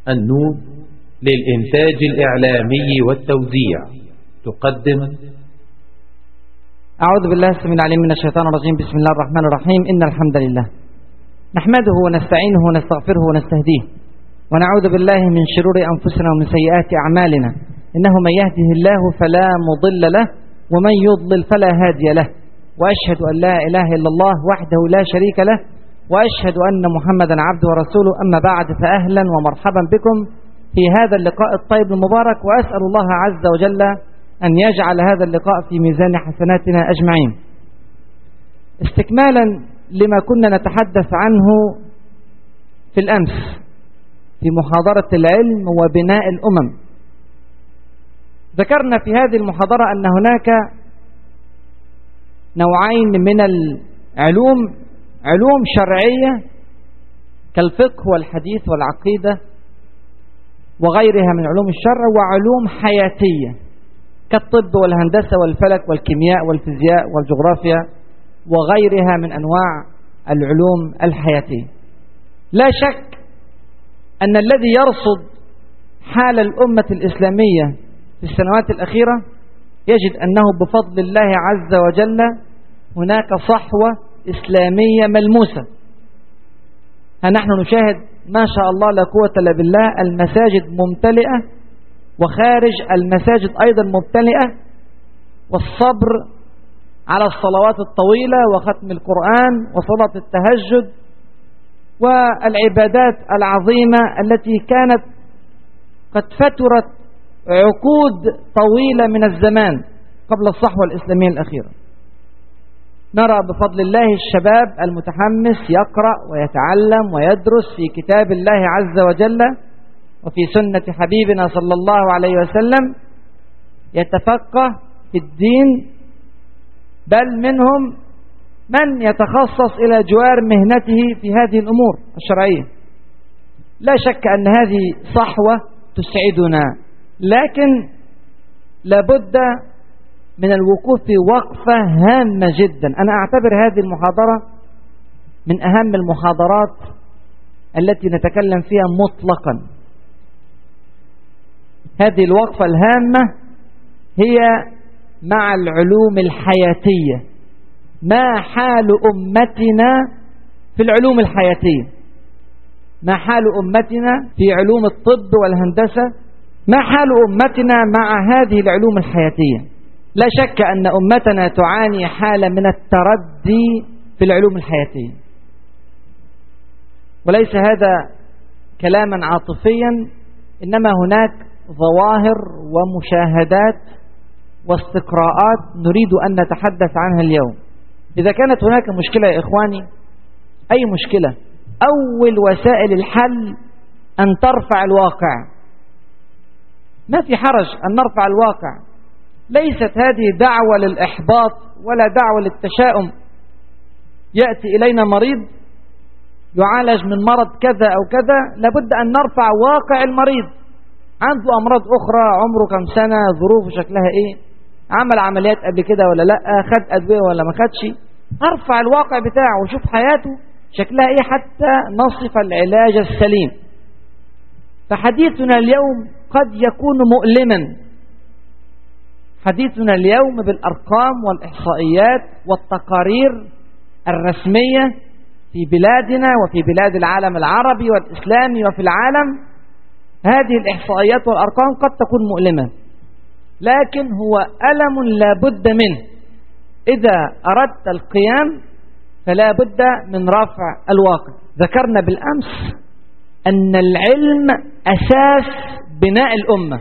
النور للإنتاج الإعلامي والتوزيع تقدم أعوذ بالله السميع العليم من الشيطان الرجيم بسم الله الرحمن الرحيم إن الحمد لله نحمده ونستعينه ونستغفره ونستهديه ونعوذ بالله من شرور أنفسنا ومن سيئات أعمالنا إنه من يهده الله فلا مضل له ومن يضلل فلا هادي له وأشهد أن لا إله إلا الله وحده لا شريك له وأشهد أن محمدا عبده ورسوله أما بعد فأهلا ومرحبا بكم في هذا اللقاء الطيب المبارك وأسأل الله عز وجل أن يجعل هذا اللقاء في ميزان حسناتنا أجمعين استكمالا لما كنا نتحدث عنه في الأمس في محاضرة العلم وبناء الأمم ذكرنا في هذه المحاضرة أن هناك نوعين من العلوم علوم شرعية كالفقه والحديث والعقيدة وغيرها من علوم الشرع وعلوم حياتية كالطب والهندسة والفلك والكيمياء والفيزياء والجغرافيا وغيرها من أنواع العلوم الحياتية لا شك أن الذي يرصد حال الأمة الإسلامية في السنوات الأخيرة يجد أنه بفضل الله عز وجل هناك صحوة إسلامية ملموسة ها نحن نشاهد ما شاء الله لا قوة إلا بالله المساجد ممتلئة وخارج المساجد أيضا ممتلئة والصبر على الصلوات الطويلة وختم القرآن وصلاة التهجد والعبادات العظيمة التي كانت قد فترت عقود طويلة من الزمان قبل الصحوة الإسلامية الأخيرة نرى بفضل الله الشباب المتحمس يقرأ ويتعلم ويدرس في كتاب الله عز وجل وفي سنة حبيبنا صلى الله عليه وسلم يتفقه في الدين بل منهم من يتخصص إلى جوار مهنته في هذه الأمور الشرعية لا شك أن هذه صحوة تسعدنا لكن لابد من الوقوف في وقفة هامة جدا أنا أعتبر هذه المحاضرة من أهم المحاضرات التي نتكلم فيها مطلقا هذه الوقفة الهامة هي مع العلوم الحياتية ما حال أمتنا في العلوم الحياتية ما حال أمتنا في علوم الطب والهندسة ما حال أمتنا مع هذه العلوم الحياتية لا شك أن أمتنا تعاني حالة من التردي في العلوم الحياتية وليس هذا كلاما عاطفيا إنما هناك ظواهر ومشاهدات واستقراءات نريد أن نتحدث عنها اليوم إذا كانت هناك مشكلة يا إخواني أي مشكلة أول وسائل الحل أن ترفع الواقع ما في حرج أن نرفع الواقع ليست هذه دعوة للإحباط ولا دعوة للتشاؤم يأتي إلينا مريض يعالج من مرض كذا أو كذا لابد أن نرفع واقع المريض عنده أمراض أخرى عمره كم سنة ظروفه شكلها إيه عمل عمليات قبل كده ولا لا خد أدوية ولا ما خدش أرفع الواقع بتاعه وشوف حياته شكلها إيه حتى نصف العلاج السليم فحديثنا اليوم قد يكون مؤلما حديثنا اليوم بالأرقام والإحصائيات والتقارير الرسمية في بلادنا وفي بلاد العالم العربي والإسلامي وفي العالم هذه الإحصائيات والأرقام قد تكون مؤلمة لكن هو ألم لا بد منه إذا أردت القيام فلا بد من رفع الواقع ذكرنا بالأمس أن العلم أساس بناء الأمة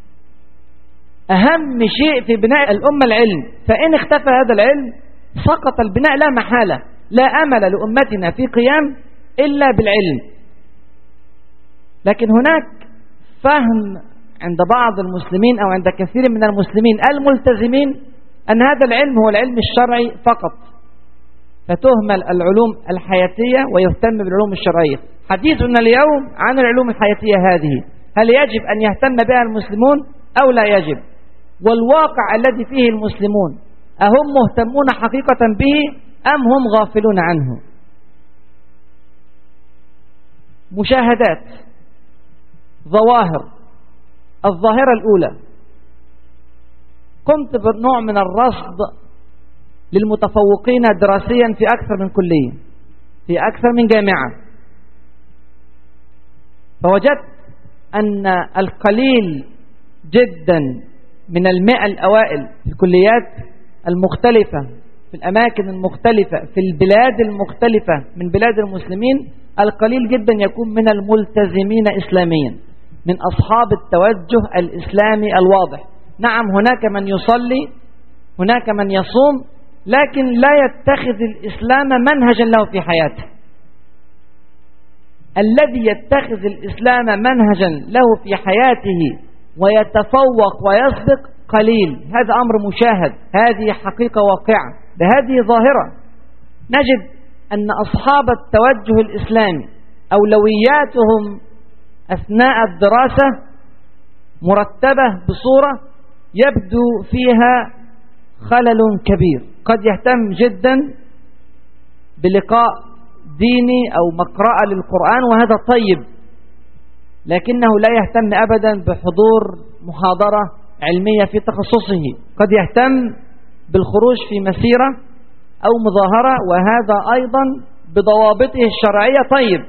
أهم شيء في بناء الأمة العلم فإن اختفى هذا العلم سقط البناء لا محالة لا أمل لأمتنا في قيام إلا بالعلم لكن هناك فهم عند بعض المسلمين أو عند كثير من المسلمين الملتزمين أن هذا العلم هو العلم الشرعي فقط فتهمل العلوم الحياتية ويهتم بالعلوم الشرعية حديثنا اليوم عن العلوم الحياتية هذه هل يجب أن يهتم بها المسلمون أو لا يجب والواقع الذي فيه المسلمون أهم مهتمون حقيقة به أم هم غافلون عنه مشاهدات ظواهر الظاهرة الأولى قمت بنوع من الرصد للمتفوقين دراسيا في أكثر من كلية في أكثر من جامعة فوجدت أن القليل جدا من المئة الأوائل في الكليات المختلفة في الأماكن المختلفة في البلاد المختلفة من بلاد المسلمين القليل جدا يكون من الملتزمين إسلاميا من أصحاب التوجه الإسلامي الواضح نعم هناك من يصلي هناك من يصوم لكن لا يتخذ الإسلام منهجا له في حياته الذي يتخذ الإسلام منهجا له في حياته ويتفوق ويسبق قليل هذا أمر مشاهد هذه حقيقة واقعة بهذه ظاهرة نجد أن أصحاب التوجه الإسلامي أولوياتهم أثناء الدراسة مرتبة بصورة يبدو فيها خلل كبير قد يهتم جدا بلقاء ديني أو مقرأة للقرآن وهذا طيب لكنه لا يهتم أبدا بحضور محاضرة علمية في تخصصه قد يهتم بالخروج في مسيرة أو مظاهرة وهذا أيضا بضوابطه الشرعية طيب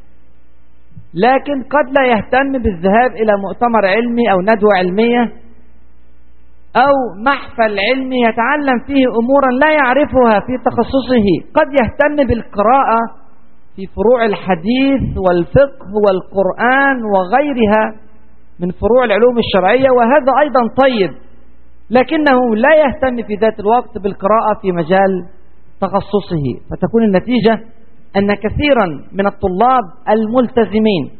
لكن قد لا يهتم بالذهاب إلى مؤتمر علمي أو ندوة علمية أو محفل علمي يتعلم فيه أمورا لا يعرفها في تخصصه قد يهتم بالقراءة في فروع الحديث والفقه والقرآن وغيرها من فروع العلوم الشرعية وهذا أيضا طيب لكنه لا يهتم في ذات الوقت بالقراءة في مجال تخصصه فتكون النتيجة أن كثيرا من الطلاب الملتزمين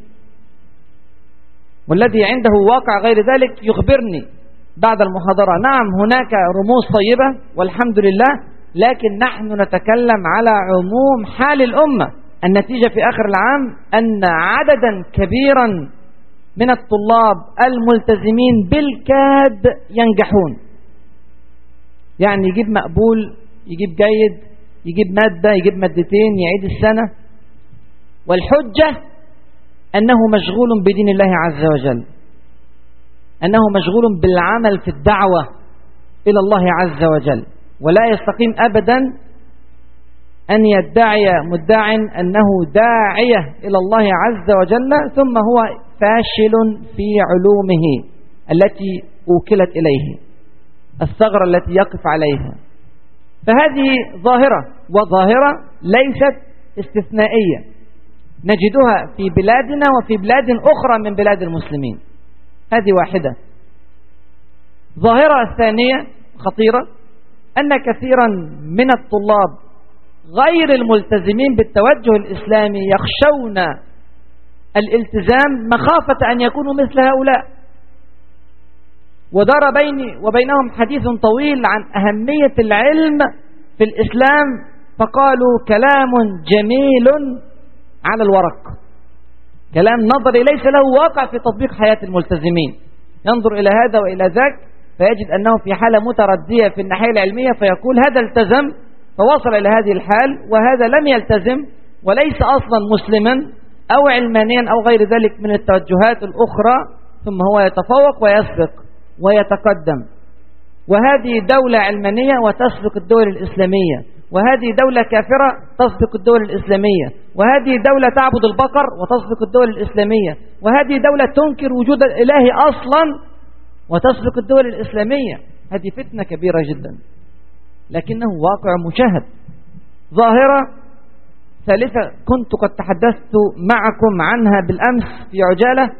والذي عنده واقع غير ذلك يخبرني بعد المحاضرة نعم هناك رموز طيبة والحمد لله لكن نحن نتكلم على عموم حال الأمة النتيجة في آخر العام أن عددا كبيرا من الطلاب الملتزمين بالكاد ينجحون يعني يجيب مقبول يجيب جيد يجيب مادة يجيب مادتين يعيد السنة والحجة أنه مشغول بدين الله عز وجل أنه مشغول بالعمل في الدعوة إلى الله عز وجل ولا يستقيم أبدا أن يدعي مدع أنه داعية إلى الله عز وجل ثم هو فاشل في علومه التي أوكلت إليه الثغرة التي يقف عليها فهذه ظاهرة وظاهرة ليست استثنائية نجدها في بلادنا وفي بلاد أخرى من بلاد المسلمين هذه واحدة ظاهرة ثانية خطيرة أن كثيرا من الطلاب غير الملتزمين بالتوجه الإسلامي يخشون الالتزام مخافة أن يكونوا مثل هؤلاء ودار بيني وبينهم حديث طويل عن أهمية العلم في الإسلام فقالوا كلام جميل على الورق كلام نظري ليس له واقع في تطبيق حياة الملتزمين ينظر إلى هذا وإلى ذاك فيجد أنه في حالة متردية في الناحية العلمية فيقول هذا التزم فوصل إلى هذه الحال وهذا لم يلتزم وليس أصلا مسلما أو علمانيا أو غير ذلك من التوجهات الأخرى ثم هو يتفوق ويسبق ويتقدم وهذه دولة علمانية وتسبق الدول الإسلامية وهذه دولة كافرة تصدق الدول الإسلامية وهذه دولة تعبد البقر وتصدق الدول الإسلامية وهذه دولة تنكر وجود الإله أصلا وتصدق الدول الإسلامية هذه فتنة كبيرة جدا لكنه واقع مشاهد ظاهرة ثالثة كنت قد تحدثت معكم عنها بالأمس في عجالة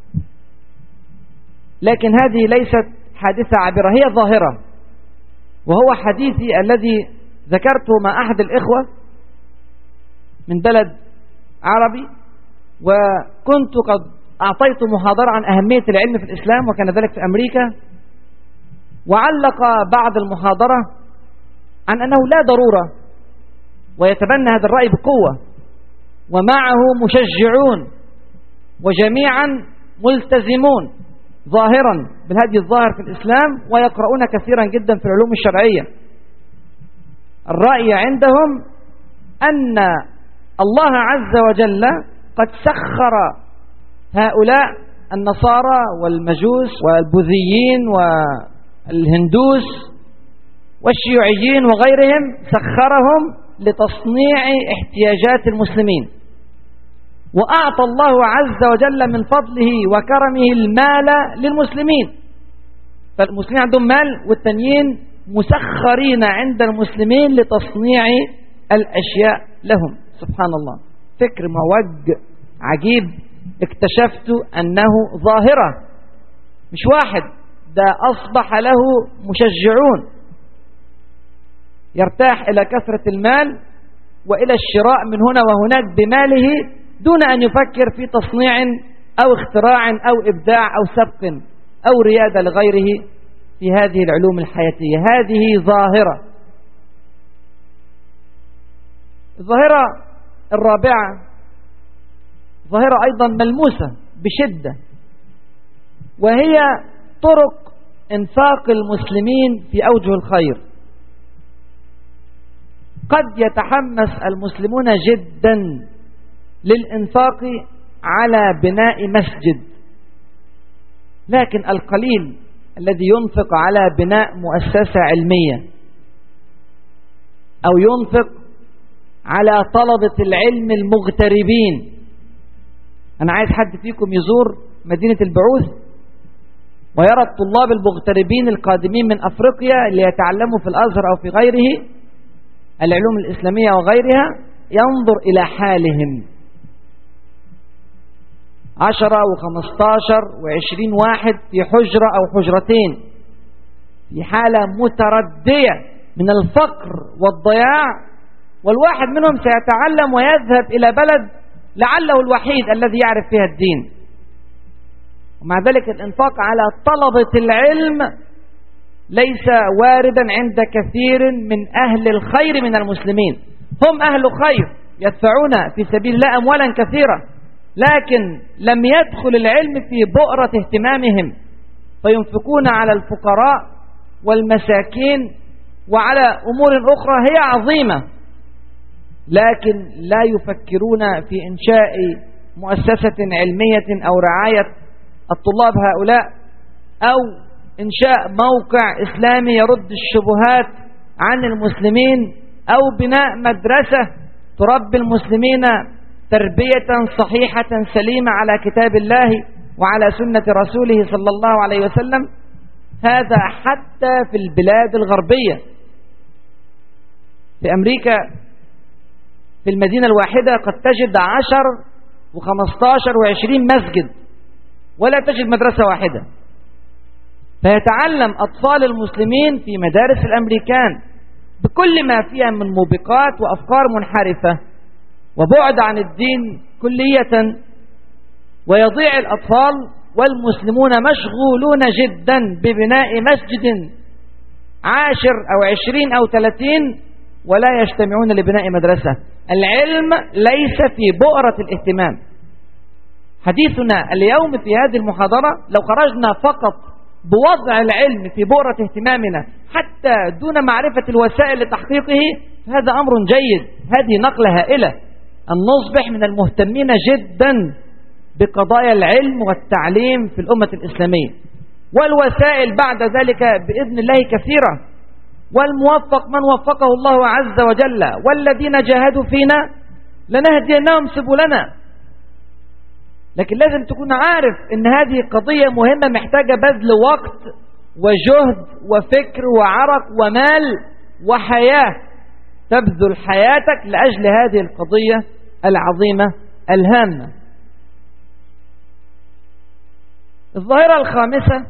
لكن هذه ليست حادثة عابرة هي ظاهرة وهو حديثي الذي ذكرته مع أحد الإخوة من بلد عربي وكنت قد أعطيت محاضرة عن أهمية العلم في الإسلام وكان ذلك في أمريكا وعلق بعض المحاضرة عن أنه لا ضرورة ويتبنى هذا الرأي بقوة ومعه مشجعون وجميعا ملتزمون ظاهرا بالهدي الظاهر في الإسلام ويقرؤون كثيرا جدا في العلوم الشرعية الرأي عندهم أن الله عز وجل قد سخر هؤلاء النصارى والمجوس والبوذيين والهندوس والشيوعيين وغيرهم سخرهم لتصنيع احتياجات المسلمين وأعطى الله عز وجل من فضله وكرمه المال للمسلمين فالمسلمين عندهم مال والتانيين مسخرين عند المسلمين لتصنيع الأشياء لهم سبحان الله فكر موج عجيب اكتشفت أنه ظاهرة مش واحد ده أصبح له مشجعون يرتاح إلى كثرة المال وإلى الشراء من هنا وهناك بماله دون أن يفكر في تصنيع أو اختراع أو إبداع أو سبق أو ريادة لغيره في هذه العلوم الحياتية هذه ظاهرة الظاهرة الرابعة ظاهرة أيضا ملموسة بشدة وهي طرق انفاق المسلمين في أوجه الخير قد يتحمس المسلمون جدا للإنفاق على بناء مسجد لكن القليل الذي ينفق على بناء مؤسسة علمية أو ينفق على طلبة العلم المغتربين أنا عايز حد فيكم يزور مدينة البعوث ويرى الطلاب المغتربين القادمين من أفريقيا ليتعلموا في الأزهر أو في غيره العلوم الإسلامية وغيرها ينظر إلى حالهم عشرة وخمستاشر وعشرين واحد في حجرة أو حجرتين في حالة متردية من الفقر والضياع والواحد منهم سيتعلم ويذهب إلى بلد لعله الوحيد الذي يعرف فيها الدين ومع ذلك الانفاق على طلبة العلم ليس واردا عند كثير من أهل الخير من المسلمين هم أهل خير يدفعون في سبيل الله أموالا كثيرة لكن لم يدخل العلم في بؤرة اهتمامهم فينفقون على الفقراء والمساكين وعلى أمور أخرى هي عظيمة لكن لا يفكرون في إنشاء مؤسسة علمية أو رعاية الطلاب هؤلاء أو إنشاء موقع إسلامي يرد الشبهات عن المسلمين أو بناء مدرسة تربي المسلمين تربية صحيحة سليمة على كتاب الله وعلى سنة رسوله صلى الله عليه وسلم هذا حتى في البلاد الغربية في أمريكا في المدينة الواحدة قد تجد عشر وخمستاشر وعشرين مسجد ولا تجد مدرسة واحدة فيتعلم أطفال المسلمين في مدارس الأمريكان بكل ما فيها من موبقات وأفكار منحرفة وبعد عن الدين كلية ويضيع الأطفال والمسلمون مشغولون جدا ببناء مسجد عاشر أو عشرين أو ثلاثين ولا يجتمعون لبناء مدرسة العلم ليس في بؤرة الاهتمام حديثنا اليوم في هذه المحاضرة لو خرجنا فقط بوضع العلم في بؤرة اهتمامنا حتى دون معرفة الوسائل لتحقيقه هذا أمر جيد هذه نقلة هائلة أن نصبح من المهتمين جدا بقضايا العلم والتعليم في الأمة الإسلامية والوسائل بعد ذلك بإذن الله كثيرة والموفق من وفقه الله عز وجل والذين جاهدوا فينا لنهدينهم سبلنا لكن لازم تكون عارف ان هذه قضية مهمة محتاجة بذل وقت وجهد وفكر وعرق ومال وحياة تبذل حياتك لأجل هذه القضية العظيمة الهامة الظاهرة الخامسة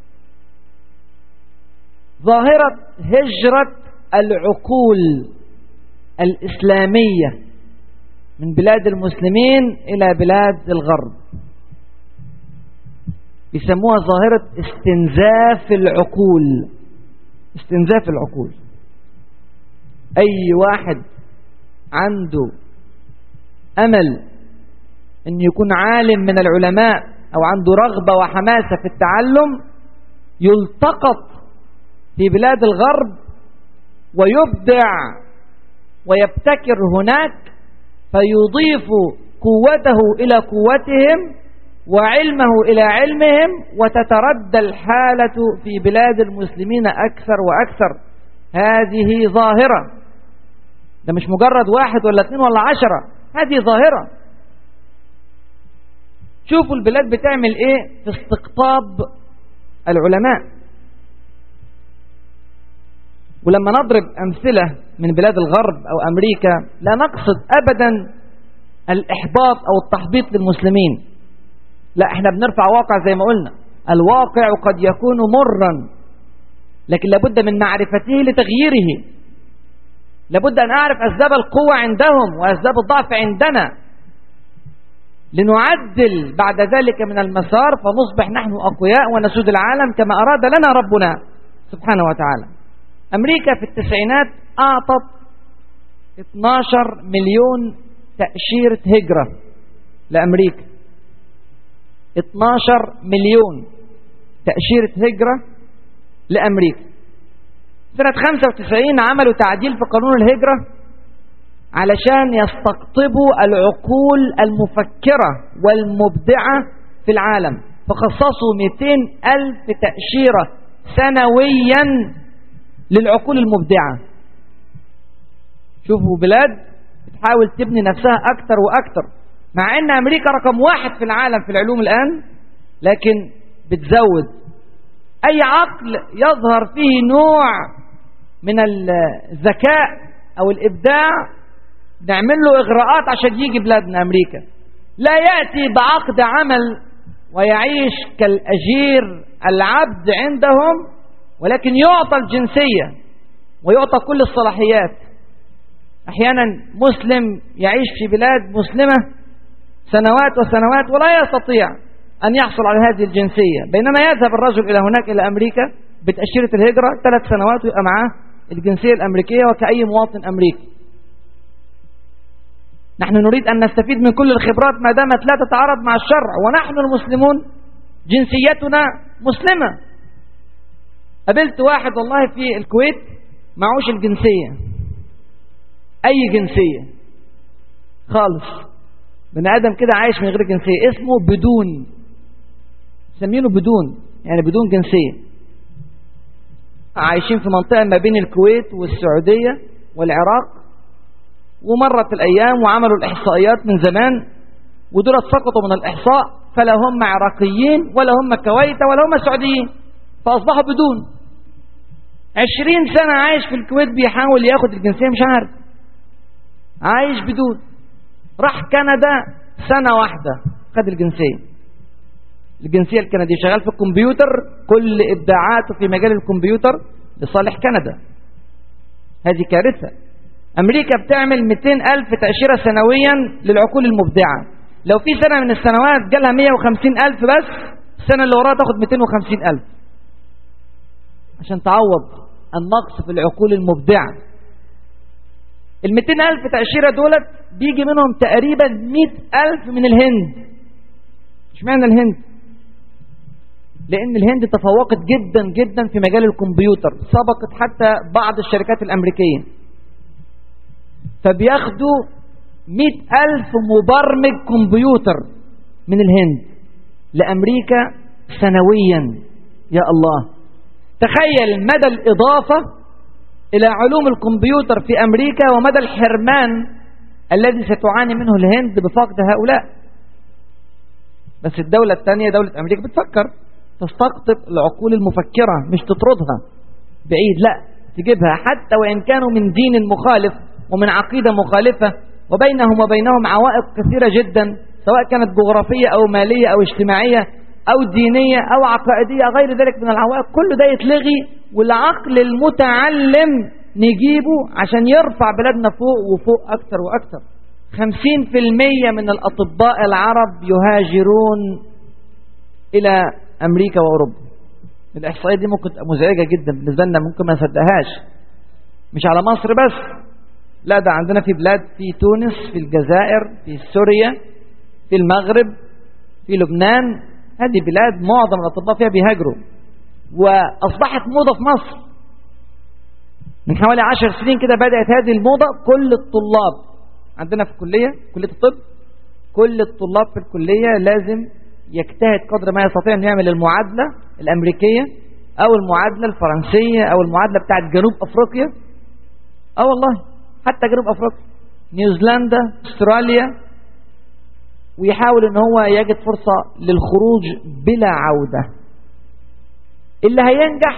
ظاهرة هجرة العقول الإسلامية من بلاد المسلمين إلى بلاد الغرب يسموها ظاهرة استنزاف العقول استنزاف العقول أي واحد عنده أمل أن يكون عالم من العلماء أو عنده رغبة وحماسة في التعلم يلتقط في بلاد الغرب ويبدع ويبتكر هناك فيضيف قوته إلى قوتهم وعلمه إلى علمهم وتتردى الحالة في بلاد المسلمين أكثر وأكثر هذه ظاهرة ده مش مجرد واحد ولا اثنين ولا عشرة هذه ظاهرة شوفوا البلاد بتعمل ايه في استقطاب العلماء ولما نضرب أمثلة من بلاد الغرب أو أمريكا لا نقصد أبدا الإحباط أو التحبيط للمسلمين لا احنا بنرفع واقع زي ما قلنا الواقع قد يكون مرا لكن لابد من معرفته لتغييره لابد أن أعرف أسباب القوة عندهم وأسباب الضعف عندنا لنعدل بعد ذلك من المسار فنصبح نحن أقوياء ونسود العالم كما أراد لنا ربنا سبحانه وتعالى أمريكا في التسعينات أعطت 12 مليون تأشيرة هجرة لأمريكا 12 مليون تأشيرة هجرة لأمريكا سنة 95 عملوا تعديل في قانون الهجرة علشان يستقطبوا العقول المفكرة والمبدعة في العالم فخصصوا 200 ألف تأشيرة سنويا للعقول المبدعة شوفوا بلاد بتحاول تبني نفسها أكثر وأكثر مع أن أمريكا رقم واحد في العالم في العلوم الآن لكن بتزود أي عقل يظهر فيه نوع من الذكاء أو الإبداع نعمل له إغراءات عشان يجي بلادنا أمريكا لا يأتي بعقد عمل ويعيش كالأجير العبد عندهم ولكن يعطى الجنسية ويعطى كل الصلاحيات أحيانا مسلم يعيش في بلاد مسلمة سنوات وسنوات ولا يستطيع أن يحصل على هذه الجنسية بينما يذهب الرجل إلى هناك إلى أمريكا بتأشيرة الهجرة ثلاث سنوات ويبقى معاه الجنسية الأمريكية وكأي مواطن أمريكي نحن نريد أن نستفيد من كل الخبرات ما دامت لا تتعارض مع الشرع ونحن المسلمون جنسيتنا مسلمة قابلت واحد والله في الكويت معوش الجنسية أي جنسية خالص بني آدم كده عايش من غير جنسية اسمه بدون سمينه بدون يعني بدون جنسية عايشين في منطقة ما بين الكويت والسعودية والعراق ومرت الأيام وعملوا الإحصائيات من زمان ودول سقطوا من الإحصاء فلا هم عراقيين ولا هم كويت ولا هم سعوديين فأصبحوا بدون عشرين سنة عايش في الكويت بيحاول ياخد الجنسية مش عارف عايش بدون راح كندا سنة واحدة خد الجنسية الجنسية الكندية شغال في الكمبيوتر كل إبداعاته في مجال الكمبيوتر لصالح كندا هذه كارثة أمريكا بتعمل 200 ألف تأشيرة سنويا للعقول المبدعة لو في سنة من السنوات جالها 150 ألف بس السنة اللي وراها تاخد 250 ألف عشان تعوض النقص في العقول المبدعة ال ألف تأشيرة دولت بيجي منهم تقريبا 100 ألف من الهند مش معنى الهند لأن الهند تفوقت جدا جدا في مجال الكمبيوتر سبقت حتى بعض الشركات الأمريكية فبياخدوا 100 ألف مبرمج كمبيوتر من الهند لأمريكا سنويا يا الله تخيل مدى الإضافة إلى علوم الكمبيوتر في أمريكا ومدى الحرمان الذي ستعاني منه الهند بفقد هؤلاء بس الدولة الثانية دولة أمريكا بتفكر تستقطب العقول المفكرة مش تطردها بعيد لا تجيبها حتى وإن كانوا من دين مخالف ومن عقيدة مخالفة وبينهم وبينهم عوائق كثيرة جدا سواء كانت جغرافية أو مالية أو اجتماعية أو دينية أو عقائدية غير ذلك من العوائق كل ده يتلغي والعقل المتعلم نجيبه عشان يرفع بلادنا فوق وفوق أكثر وأكثر خمسين في المية من الأطباء العرب يهاجرون إلى أمريكا وأوروبا الإحصائية دي ممكن تبقى مزعجة جدا بالنسبة لنا ممكن ما نصدقهاش مش على مصر بس لا ده عندنا في بلاد في تونس في الجزائر في سوريا في المغرب في لبنان هذه بلاد معظم الأطباء فيها بيهاجروا وأصبحت موضة في مصر من حوالي عشر سنين كده بدأت هذه الموضة كل الطلاب عندنا في الكلية كلية الطب كل الطلاب في الكلية لازم يجتهد قدر ما يستطيع انه يعمل المعادلة الأمريكية أو المعادلة الفرنسية أو المعادلة بتاعت جنوب أفريقيا اه والله حتى جنوب أفريقيا نيوزيلندا استراليا ويحاول ان هو يجد فرصة للخروج بلا عودة اللي هينجح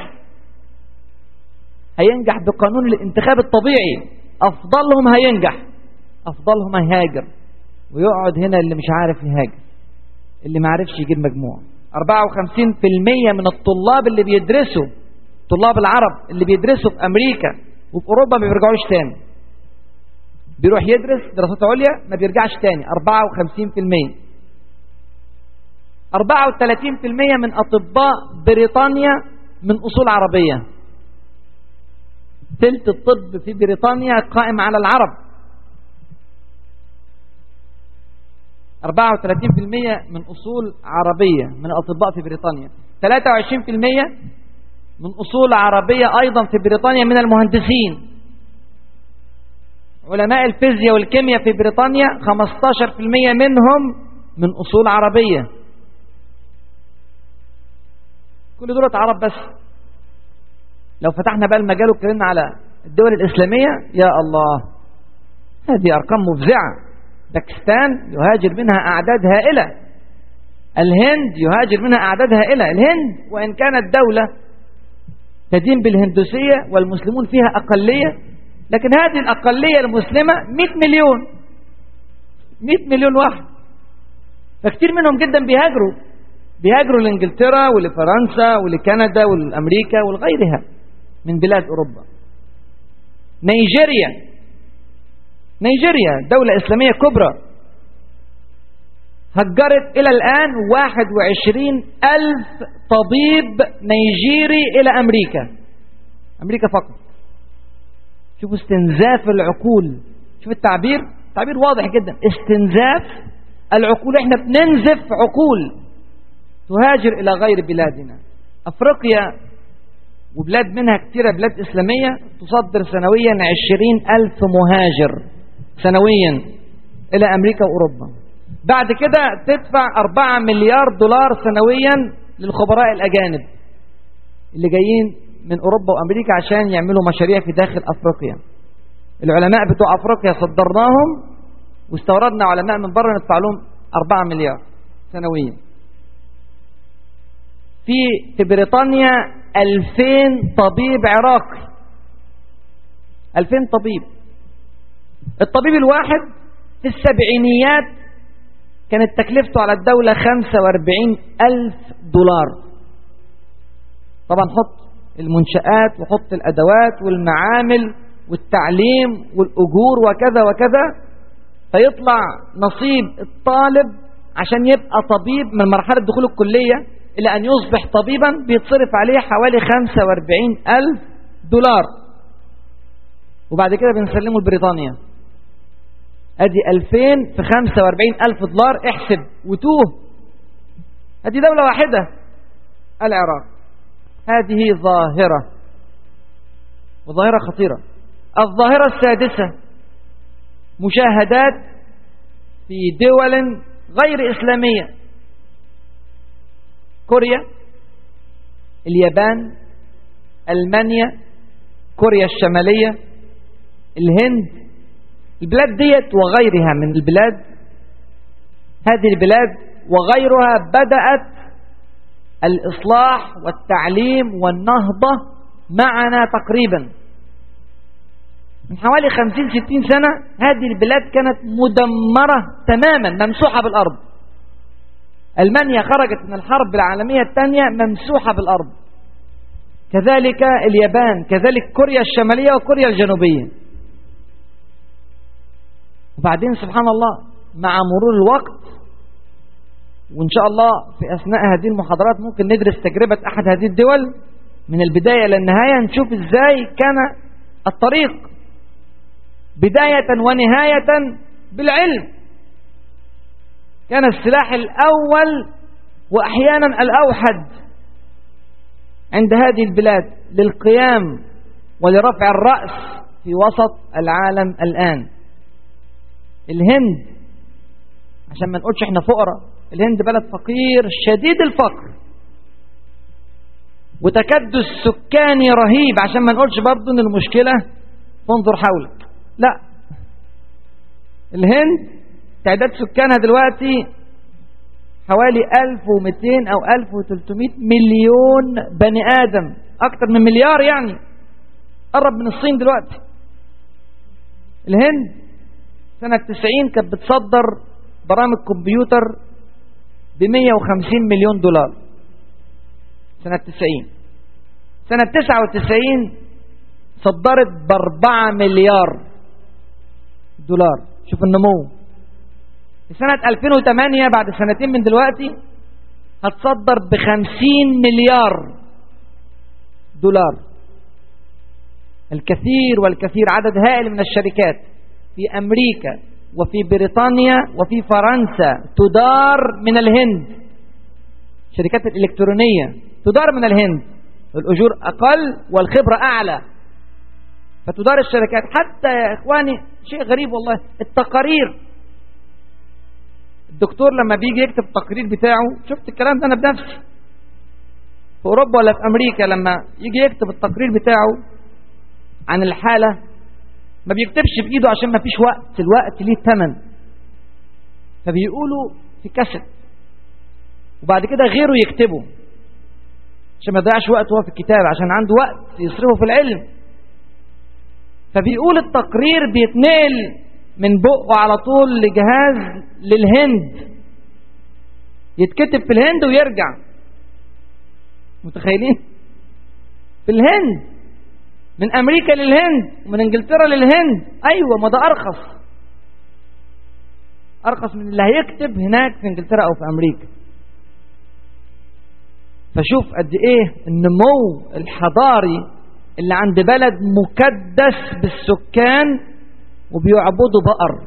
هينجح بقانون الانتخاب الطبيعي افضلهم هينجح افضلهم هيهاجر ويقعد هنا اللي مش عارف يهاجر اللي ما عرفش يجيب مجموع 54% من الطلاب اللي بيدرسوا طلاب العرب اللي بيدرسوا في امريكا وفي اوروبا ما بيرجعوش تاني بيروح يدرس دراسات عليا ما بيرجعش تاني 54% 34% من أطباء بريطانيا من أصول عربية ثلث الطب في بريطانيا قائم على العرب 34% من أصول عربية من الأطباء في بريطانيا 23% من أصول عربية أيضا في بريطانيا من المهندسين علماء الفيزياء والكيمياء في بريطانيا 15% منهم من أصول عربية كل دول عرب بس لو فتحنا بقى المجال واتكلمنا على الدول الإسلامية يا الله هذه أرقام مفزعة باكستان يهاجر منها أعداد هائلة الهند يهاجر منها أعداد هائلة الهند وإن كانت دولة تدين بالهندوسية والمسلمون فيها أقلية لكن هذه الأقلية المسلمة 100 مليون 100 مليون واحد فكتير منهم جدا بيهاجروا بيهاجروا لإنجلترا ولفرنسا ولكندا ولأمريكا ولغيرها من بلاد أوروبا نيجيريا نيجيريا دولة إسلامية كبرى هجرت إلى الآن 21 ألف طبيب نيجيري إلى أمريكا أمريكا فقط شوفوا استنزاف العقول شوف التعبير تعبير واضح جدا استنزاف العقول احنا بننزف عقول تهاجر إلى غير بلادنا أفريقيا وبلاد منها كثيرة بلاد إسلامية تصدر سنويا عشرين ألف مهاجر سنويا إلى أمريكا وأوروبا بعد كده تدفع أربعة مليار دولار سنويا للخبراء الأجانب اللي جايين من أوروبا وأمريكا عشان يعملوا مشاريع في داخل أفريقيا العلماء بتوع أفريقيا صدرناهم واستوردنا علماء من بره ندفع لهم أربعة مليار سنويا في في بريطانيا 2000 طبيب عراقي 2000 طبيب الطبيب الواحد في السبعينيات كانت تكلفته على الدولة 45 ألف دولار طبعا حط المنشآت وحط الأدوات والمعامل والتعليم والأجور وكذا وكذا فيطلع نصيب الطالب عشان يبقى طبيب من مرحلة دخول الكلية إلى أن يصبح طبيبا بيتصرف عليه حوالي 45 ألف دولار وبعد كده بنسلمه لبريطانيا ادي 2000 في 45 ألف دولار احسب وتوه ادي دولة واحدة العراق هذه ظاهرة وظاهرة خطيرة الظاهرة السادسة مشاهدات في دول غير إسلامية كوريا اليابان ألمانيا كوريا الشمالية الهند البلاد ديت وغيرها من البلاد هذه البلاد وغيرها بدأت الإصلاح والتعليم والنهضة معنا تقريبا من حوالي خمسين ستين سنة هذه البلاد كانت مدمرة تماما ممسوحة بالأرض ألمانيا خرجت من الحرب العالمية الثانية ممسوحة بالأرض كذلك اليابان كذلك كوريا الشمالية وكوريا الجنوبية وبعدين سبحان الله مع مرور الوقت وإن شاء الله في أثناء هذه المحاضرات ممكن ندرس تجربة أحد هذه الدول من البداية إلى النهاية نشوف إزاي كان الطريق بداية ونهاية بالعلم كان السلاح الأول وأحيانا الأوحد عند هذه البلاد للقيام ولرفع الرأس في وسط العالم الآن الهند عشان ما نقولش احنا فقراء الهند بلد فقير شديد الفقر وتكدس سكاني رهيب عشان ما نقولش برضه ان المشكلة تنظر حولك لا الهند تعداد سكانها دلوقتي حوالي 1200 أو 1300 مليون بني آدم أكتر من مليار يعني قرب من الصين دلوقتي الهند سنة 90 كانت بتصدر برامج كمبيوتر ب 150 مليون دولار سنة 90 سنة 99 صدرت ب 4 مليار دولار شوف النمو في سنة 2008 بعد سنتين من دلوقتي هتصدر ب 50 مليار دولار الكثير والكثير عدد هائل من الشركات في أمريكا وفي بريطانيا وفي فرنسا تدار من الهند الشركات الإلكترونية تدار من الهند الأجور أقل والخبرة أعلى فتدار الشركات حتى يا إخواني شيء غريب والله التقارير الدكتور لما بيجي يكتب التقرير بتاعه شفت الكلام ده أنا بنفسي في أوروبا ولا في أمريكا لما يجي يكتب التقرير بتاعه عن الحالة ما بيكتبش بإيده عشان ما فيش وقت الوقت ليه ثمن فبيقولوا في كاسيت وبعد كده غيره يكتبه عشان ما يضيعش وقت هو في الكتاب عشان عنده وقت يصرفه في العلم فبيقول التقرير بيتنقل من بقه على طول لجهاز للهند يتكتب في الهند ويرجع متخيلين في الهند من امريكا للهند ومن انجلترا للهند ايوه ما ده ارخص ارخص من اللي هيكتب هناك في انجلترا او في امريكا فشوف قد ايه النمو الحضاري اللي عند بلد مكدس بالسكان وبيعبدوا بقر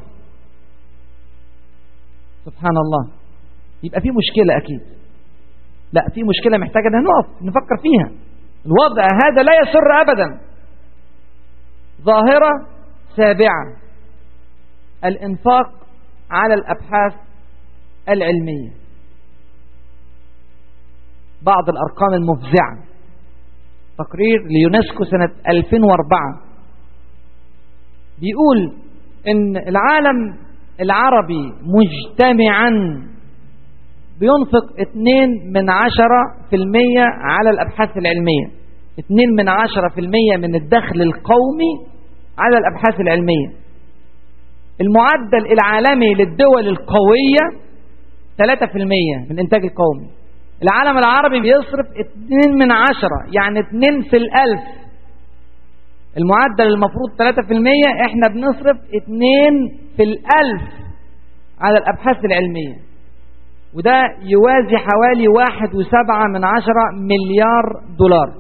سبحان الله يبقى في مشكلة أكيد لا في مشكلة محتاجة ان نقف نفكر فيها الوضع هذا لا يسر أبدا ظاهرة سابعة الإنفاق على الأبحاث العلمية بعض الأرقام المفزعة تقرير ليونسكو سنة 2004 بيقول إن العالم العربي مجتمعا بينفق 2 من عشرة في المية على الأبحاث العلمية 2 من عشرة في المية من الدخل القومي على الأبحاث العلمية المعدل العالمي للدول القوية 3% من الإنتاج القومي العالم العربي بيصرف 2 من عشرة يعني 2 في الألف المعدل المفروض 3% احنا بنصرف 2 في الألف على الأبحاث العلمية وده يوازي حوالي واحد وسبعة من عشرة مليار دولار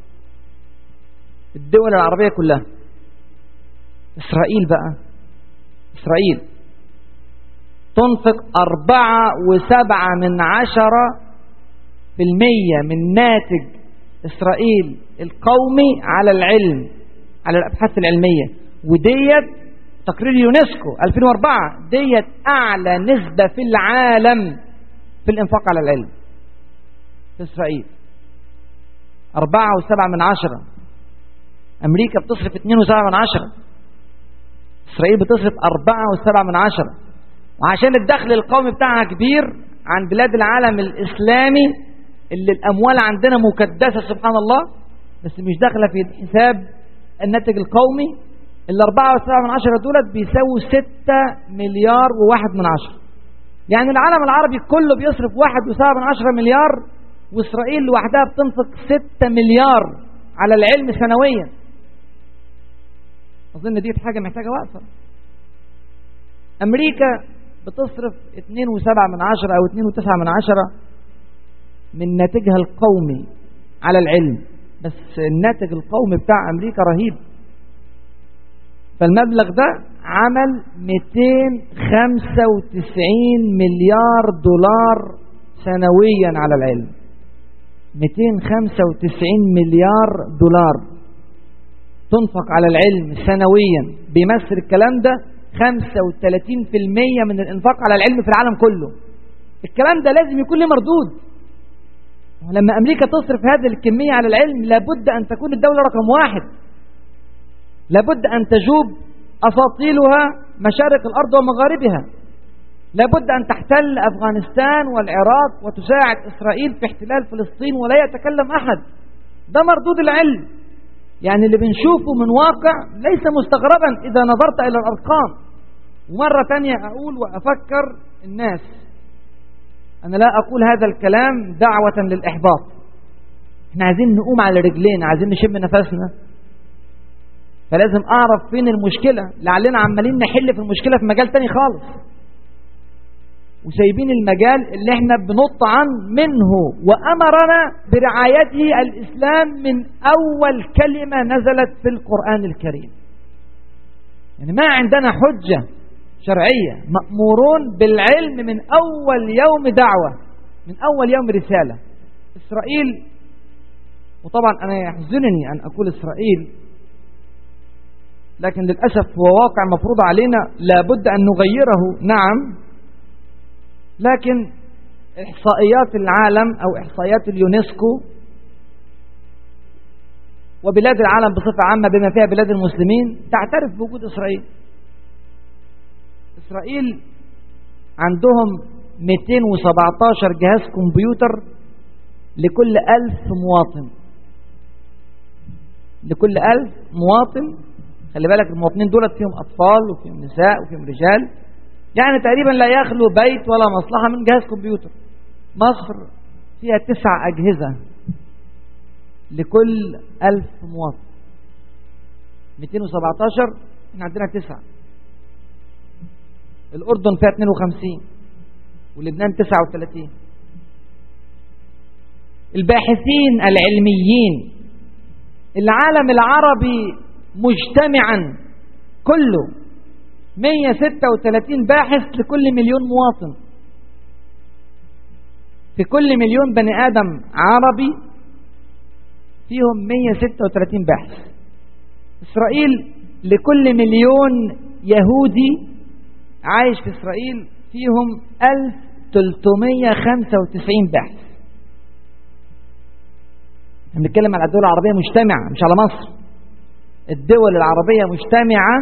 الدول العربية كلها إسرائيل بقى إسرائيل تنفق أربعة وسبعة من عشرة في المية من ناتج إسرائيل القومي على العلم على الأبحاث العلمية وديت تقرير يونسكو 2004 ديت أعلى نسبة في العالم في الإنفاق على العلم في إسرائيل أربعة وسبعة من عشرة أمريكا بتصرف اتنين وسبعة من عشرة إسرائيل بتصرف أربعة وسبعة من عشرة وعشان الدخل القومي بتاعها كبير عن بلاد العالم الإسلامي اللي الأموال عندنا مكدسة سبحان الله بس مش داخلة في حساب الناتج القومي الأربعة وسبعة من عشرة دولت بيساووا ستة مليار وواحد من عشرة يعني العالم العربي كله بيصرف واحد وسبعة من عشرة مليار وإسرائيل لوحدها بتنفق ستة مليار على العلم سنويا أظن دي حاجة محتاجة وقفة أمريكا بتصرف اتنين وسبعة من عشرة أو اتنين وتسعة من عشرة من ناتجها القومي على العلم بس الناتج القومي بتاع أمريكا رهيب فالمبلغ ده عمل 295 مليار دولار سنويا على العلم 295 مليار دولار تنفق على العلم سنويا بيمثل الكلام ده 35% من الانفاق على العلم في العالم كله الكلام ده لازم يكون له مردود لما أمريكا تصرف هذه الكمية على العلم لابد أن تكون الدولة رقم واحد لابد أن تجوب أساطيلها مشارق الأرض ومغاربها لابد أن تحتل أفغانستان والعراق وتساعد إسرائيل في احتلال فلسطين ولا يتكلم أحد ده مردود العلم يعني اللي بنشوفه من واقع ليس مستغربا إذا نظرت إلى الأرقام ومرة تانية أقول وأفكر الناس أنا لا أقول هذا الكلام دعوة للإحباط احنا عايزين نقوم على رجلين عايزين نشم نفسنا فلازم أعرف فين المشكلة لعلنا عمالين نحل في المشكلة في مجال تاني خالص وسايبين المجال اللي احنا بنط عن منه وأمرنا برعايته الإسلام من أول كلمة نزلت في القرآن الكريم يعني ما عندنا حجة شرعية مأمورون بالعلم من أول يوم دعوة من أول يوم رسالة إسرائيل وطبعا أنا يحزنني أن أقول إسرائيل لكن للأسف هو واقع مفروض علينا لابد أن نغيره نعم لكن إحصائيات العالم أو إحصائيات اليونسكو وبلاد العالم بصفة عامة بما فيها بلاد المسلمين تعترف بوجود إسرائيل إسرائيل عندهم 217 جهاز كمبيوتر لكل ألف مواطن لكل ألف مواطن خلي بالك المواطنين دولت فيهم أطفال وفيهم نساء وفيهم رجال يعني تقريبا لا يخلو بيت ولا مصلحة من جهاز كمبيوتر مصر فيها تسع أجهزة لكل ألف مواطن 217 احنا عندنا تسعة الأردن فيها 52 ولبنان 39 الباحثين العلميين العالم العربي مجتمعا كله 136 باحث لكل مليون مواطن في كل مليون بني آدم عربي فيهم 136 باحث إسرائيل لكل مليون يهودي عايش في إسرائيل فيهم 1395 باحث احنا بنتكلم على الدول العربية مجتمعة مش على مصر الدول العربية مجتمعة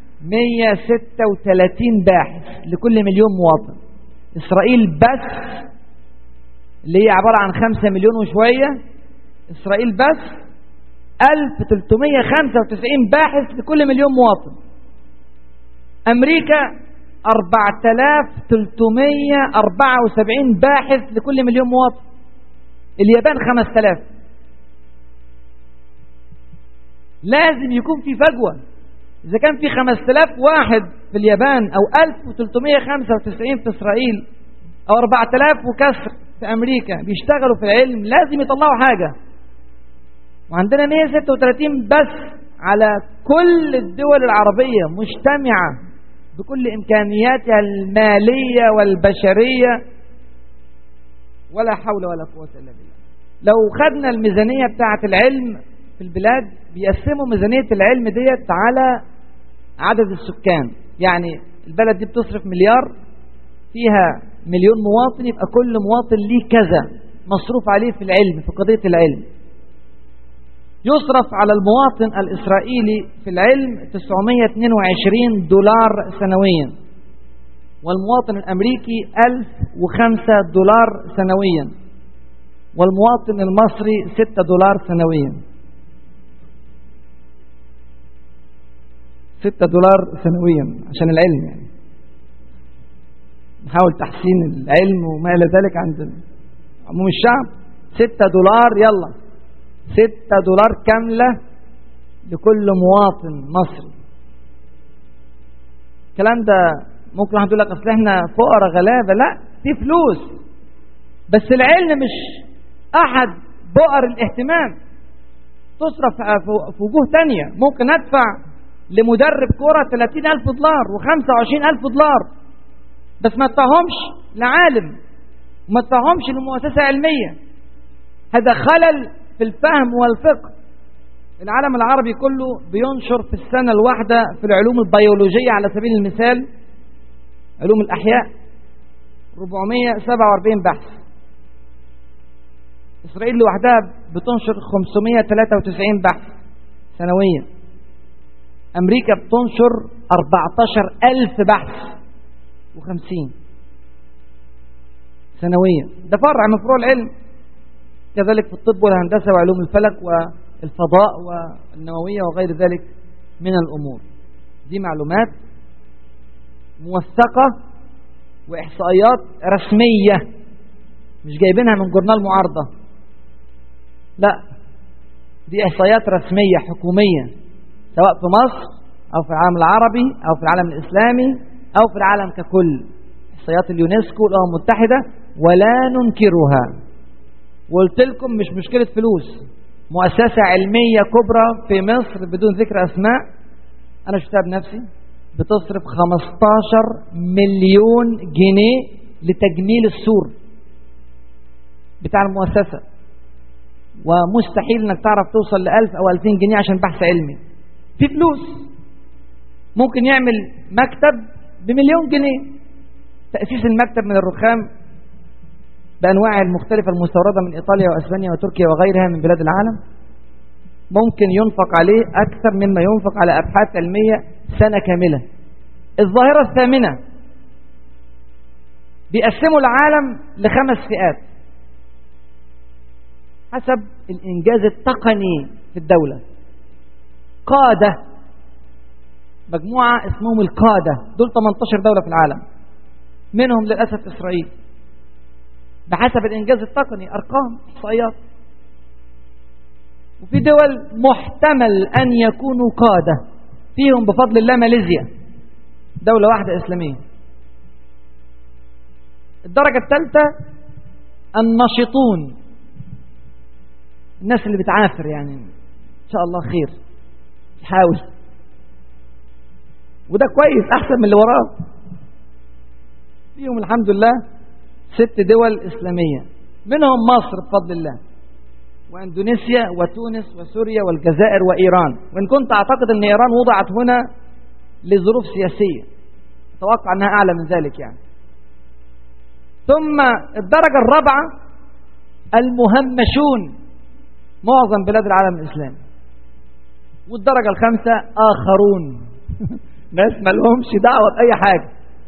136 باحث لكل مليون مواطن إسرائيل بس اللي هي عبارة عن 5 مليون وشوية إسرائيل بس 1395 باحث لكل مليون مواطن أمريكا 4374 باحث لكل مليون مواطن اليابان 5000 لازم يكون في فجوة إذا كان في 5000 واحد في اليابان أو 1395 في إسرائيل أو 4000 وكسر في أمريكا بيشتغلوا في العلم لازم يطلعوا حاجة وعندنا 136 بس على كل الدول العربية مجتمعة بكل إمكانياتها المالية والبشرية ولا حول ولا قوة إلا بالله لو خدنا الميزانية بتاعة العلم في البلاد بيقسموا ميزانية العلم ديت على عدد السكان يعني البلد دي بتصرف مليار فيها مليون مواطن يبقى كل مواطن ليه كذا مصروف عليه في العلم في قضية العلم يصرف على المواطن الإسرائيلي في العلم 922 دولار سنويا والمواطن الأمريكي 1005 دولار سنويا والمواطن المصري 6 دولار سنويا 6 دولار سنويا عشان العلم يعني نحاول تحسين العلم وما إلى ذلك عند عموم الشعب 6 دولار يلا 6 دولار كاملة لكل مواطن مصري الكلام ده ممكن واحد يقول لك اصل احنا فقراء غلابه لا في فلوس بس العلم مش احد بؤر الاهتمام تصرف في وجوه تانية ممكن ادفع لمدرب كرة 30 ألف دولار و25 ألف دولار بس ما ادفعهمش لعالم وما ادفعهمش لمؤسسة علمية هذا خلل في الفهم والفقه العالم العربي كله بينشر في السنة الواحدة في العلوم البيولوجية على سبيل المثال علوم الأحياء 447 بحث إسرائيل لوحدها بتنشر 593 بحث سنويا أمريكا بتنشر 14000 بحث و50 سنويا ده فرع من فروع العلم كذلك في الطب والهندسة وعلوم الفلك والفضاء والنووية وغير ذلك من الأمور دي معلومات موثقة وإحصائيات رسمية مش جايبينها من جورنال معارضة لا دي إحصائيات رسمية حكومية سواء في مصر أو في العالم العربي أو في العالم الإسلامي أو في العالم ككل إحصائيات اليونسكو والأمم المتحدة ولا ننكرها وقلت لكم مش مشكلة فلوس مؤسسة علمية كبرى في مصر بدون ذكر أسماء أنا شفتها بنفسي بتصرف 15 مليون جنيه لتجميل السور بتاع المؤسسة ومستحيل انك تعرف توصل ل 1000 او 2000 جنيه عشان بحث علمي في فلوس ممكن يعمل مكتب بمليون جنيه تأسيس المكتب من الرخام بأنواعه المختلفة المستوردة من إيطاليا وأسبانيا وتركيا وغيرها من بلاد العالم ممكن ينفق عليه أكثر مما ينفق على أبحاث علمية سنة كاملة الظاهرة الثامنة بيقسموا العالم لخمس فئات حسب الإنجاز التقني في الدولة قادة مجموعة اسمهم القادة دول 18 دولة في العالم منهم للأسف إسرائيل بحسب الإنجاز التقني أرقام إحصائيات وفي دول محتمل أن يكونوا قادة فيهم بفضل الله ماليزيا دولة واحدة إسلامية الدرجة الثالثة النشطون الناس اللي بتعافر يعني إن شاء الله خير تحاول وده كويس أحسن من اللي وراه فيهم الحمد لله ست دول إسلامية منهم مصر بفضل الله وإندونيسيا وتونس وسوريا والجزائر وإيران وإن كنت أعتقد أن إيران وضعت هنا لظروف سياسية أتوقع أنها أعلى من ذلك يعني ثم الدرجة الرابعة المهمشون معظم بلاد العالم الإسلامي والدرجة الخامسة آخرون ناس ما لهمش دعوة بأي حاجة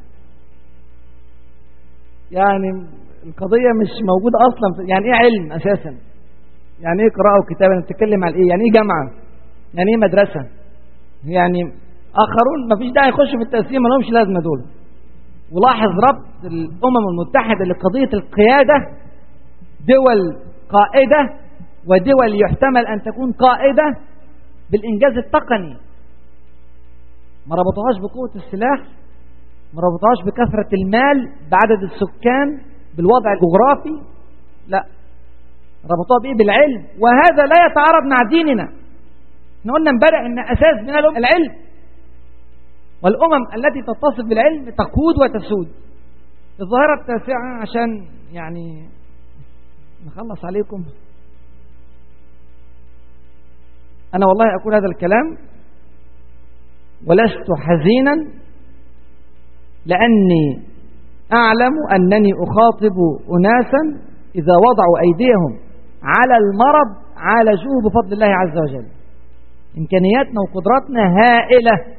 يعني القضية مش موجودة أصلا يعني إيه علم أساسا يعني إيه قراءة وكتابة بتتكلم عن إيه يعني إيه جامعة يعني إيه مدرسة يعني آخرون ما فيش داعي يخشوا في التقسيم ما لهمش لازمة دول ولاحظ ربط الأمم المتحدة لقضية القيادة دول قائدة ودول يحتمل أن تكون قائدة بالإنجاز التقني ما ربطوهاش بقوة السلاح ما ربطوهاش بكثرة المال بعدد السكان بالوضع الجغرافي لا ربطوها بإيه بالعلم وهذا لا يتعارض مع ديننا احنا قلنا امبارح ان اساس من العلم والامم التي تتصف بالعلم تقود وتسود الظاهرة التاسعة عشان يعني نخلص عليكم أنا والله أقول هذا الكلام ولست حزينا لأني أعلم أنني أخاطب أناسا إذا وضعوا أيديهم على المرض عالجوه بفضل الله عز وجل إمكانياتنا وقدراتنا هائلة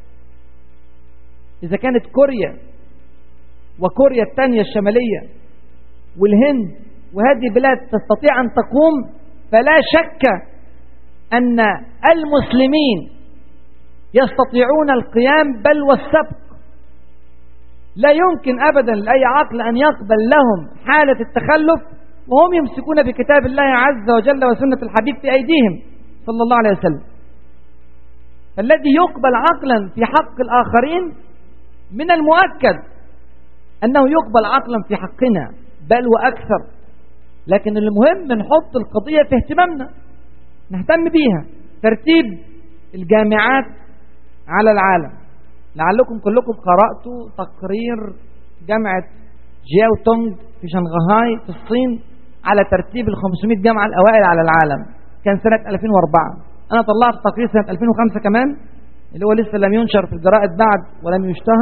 إذا كانت كوريا وكوريا الثانية الشمالية والهند وهذه البلاد تستطيع أن تقوم فلا شك أن المسلمين يستطيعون القيام بل والسبق لا يمكن أبدا لأي عقل أن يقبل لهم حالة التخلف وهم يمسكون بكتاب الله عز وجل وسنة الحبيب في أيديهم صلى الله عليه وسلم فالذي يقبل عقلا في حق الآخرين من المؤكد أنه يقبل عقلا في حقنا بل وأكثر لكن المهم نحط القضية في اهتمامنا نهتم بيها ترتيب الجامعات على العالم لعلكم كلكم قرأتوا تقرير جامعة جياو تونغ في شنغهاي في الصين على ترتيب ال 500 جامعة الأوائل على العالم كان سنة 2004 أنا طلعت تقرير سنة 2005 كمان اللي هو لسه لم ينشر في الجرائد بعد ولم يشتهر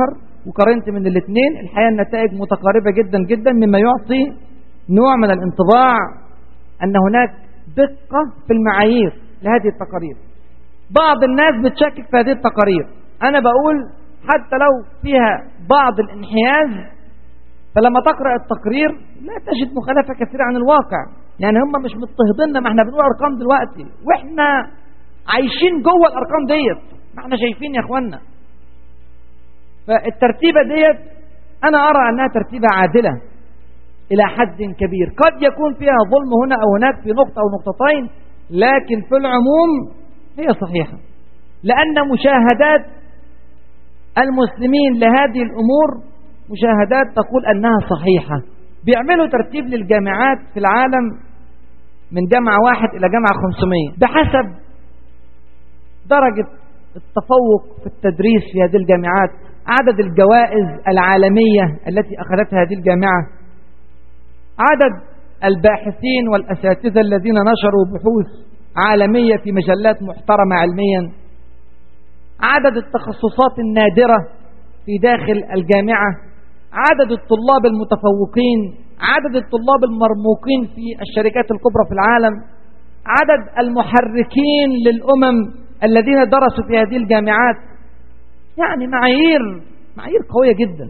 وقارنت من الاثنين الحقيقة النتائج متقاربة جدا جدا مما يعطي نوع من الانطباع أن هناك دقة في المعايير لهذه التقارير بعض الناس بتشكك في هذه التقارير أنا بقول حتى لو فيها بعض الانحياز فلما تقرأ التقرير لا تجد مخالفة كثيرة عن الواقع يعني هم مش مضطهديننا ما احنا بنقول أرقام دلوقتي واحنا عايشين جوه الأرقام ديت ما احنا شايفين يا اخوانا فالترتيبة ديت أنا أرى أنها ترتيبة عادلة إلى حد كبير قد يكون فيها ظلم هنا أو هناك في نقطة أو نقطتين لكن في العموم هي صحيحة لأن مشاهدات المسلمين لهذه الأمور مشاهدات تقول أنها صحيحة بيعملوا ترتيب للجامعات في العالم من جامعة واحد إلى جامعة 500 بحسب درجة التفوق في التدريس في هذه الجامعات عدد الجوائز العالمية التي أخذتها هذه الجامعة عدد الباحثين والأساتذة الذين نشروا بحوث عالمية في مجلات محترمة علميا عدد التخصصات النادرة في داخل الجامعة عدد الطلاب المتفوقين عدد الطلاب المرموقين في الشركات الكبرى في العالم عدد المحركين للأمم الذين درسوا في هذه الجامعات يعني معايير معايير قوية جدا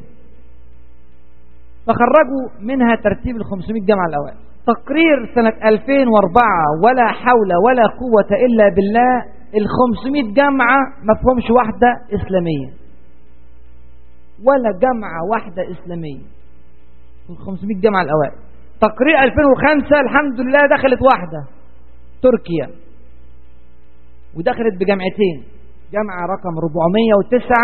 فخرجوا منها ترتيب ال 500 جامعة الأوائل تقرير سنة 2004 ولا حول ولا قوة إلا بالله ال 500 جامعة ما فيهمش واحدة إسلامية ولا جامعة واحدة إسلامية ال 500 جامعة الأوائل تقرير 2005 الحمد لله دخلت واحدة تركيا ودخلت بجامعتين جامعة رقم 409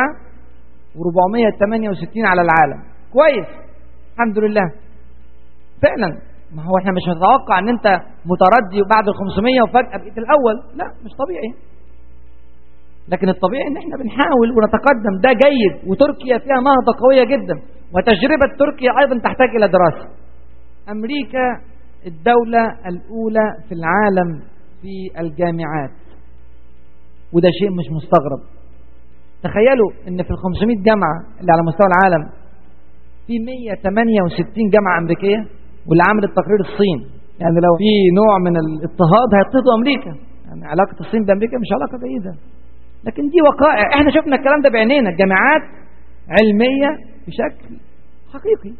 و468 على العالم كويس الحمد لله فعلا ما هو احنا مش نتوقع ان انت متردي بعد ال 500 وفجأة بقيت الاول لا مش طبيعي لكن الطبيعي ان احنا بنحاول ونتقدم ده جيد وتركيا فيها نهضة قوية جدا وتجربة تركيا ايضا تحتاج الى دراسة امريكا الدولة الاولى في العالم في الجامعات وده شيء مش مستغرب تخيلوا ان في ال 500 جامعة اللي على مستوى العالم في 168 جامعة أمريكية واللي عامل التقرير الصين يعني لو في نوع من الاضطهاد هيضطهدوا أمريكا يعني علاقة الصين بأمريكا مش علاقة جيدة لكن دي وقائع احنا شفنا الكلام ده بعينينا جامعات علمية بشكل حقيقي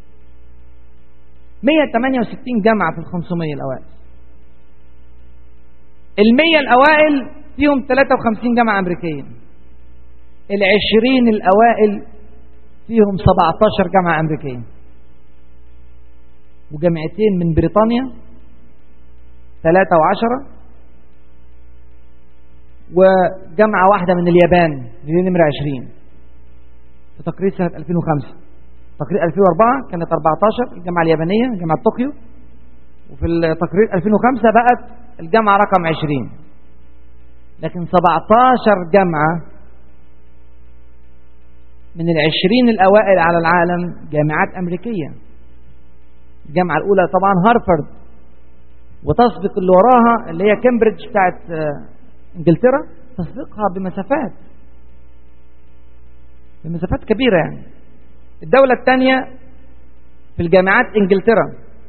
168 جامعة في ال 500 الأوائل المية الأوائل فيهم 53 جامعة أمريكية العشرين الأوائل فيهم 17 جامعة أمريكية وجامعتين من بريطانيا ثلاثة وعشرة وجامعة واحدة من اليابان دي نمرة عشرين في تقرير سنة 2005 تقرير 2004 كانت 14 الجامعة اليابانية جامعة طوكيو وفي التقرير 2005 بقت الجامعة رقم 20 لكن 17 جامعة من العشرين الأوائل على العالم جامعات أمريكية الجامعة الأولى طبعا هارفارد وتسبق اللي وراها اللي هي كامبريدج بتاعت انجلترا تسبقها بمسافات بمسافات كبيرة يعني الدولة الثانية في الجامعات انجلترا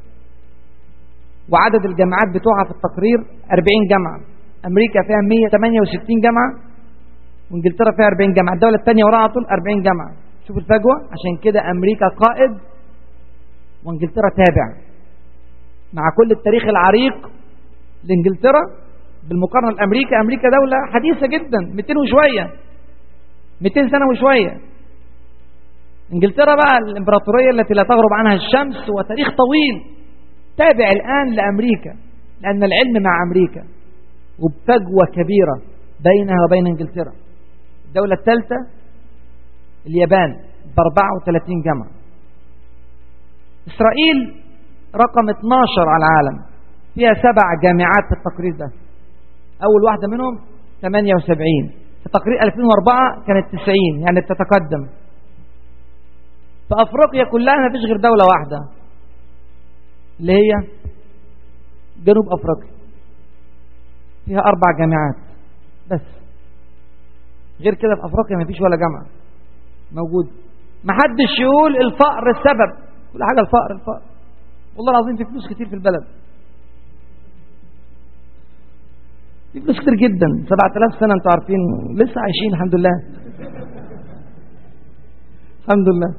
وعدد الجامعات بتوعها في التقرير 40 جامعة أمريكا فيها 168 جامعة وانجلترا فيها 40 جامعة الدولة الثانية وراها طول 40 جامعة شوف الفجوة عشان كده أمريكا قائد وانجلترا تابع مع كل التاريخ العريق لانجلترا بالمقارنة لأمريكا أمريكا دولة حديثة جدا 200 وشوية 200 سنة وشوية انجلترا بقى الامبراطورية التي لا تغرب عنها الشمس وتاريخ طويل تابع الآن لأمريكا لأن العلم مع أمريكا وبفجوة كبيرة بينها وبين انجلترا الدولة الثالثة اليابان ب 34 جامعة إسرائيل رقم 12 على العالم فيها سبع جامعات في التقرير ده أول واحدة منهم 78 في تقرير 2004 كانت 90 يعني تتقدم في أفريقيا كلها ما فيش غير دولة واحدة اللي هي جنوب أفريقيا فيها أربع جامعات بس غير كده في أفريقيا ما فيش ولا جامعة موجود محدش يقول الفقر السبب كل حاجة الفقر الفقر والله العظيم في فلوس كتير في البلد في فلوس كتير جدا 7000 سنة انتوا عارفين لسه عايشين الحمد لله الحمد لله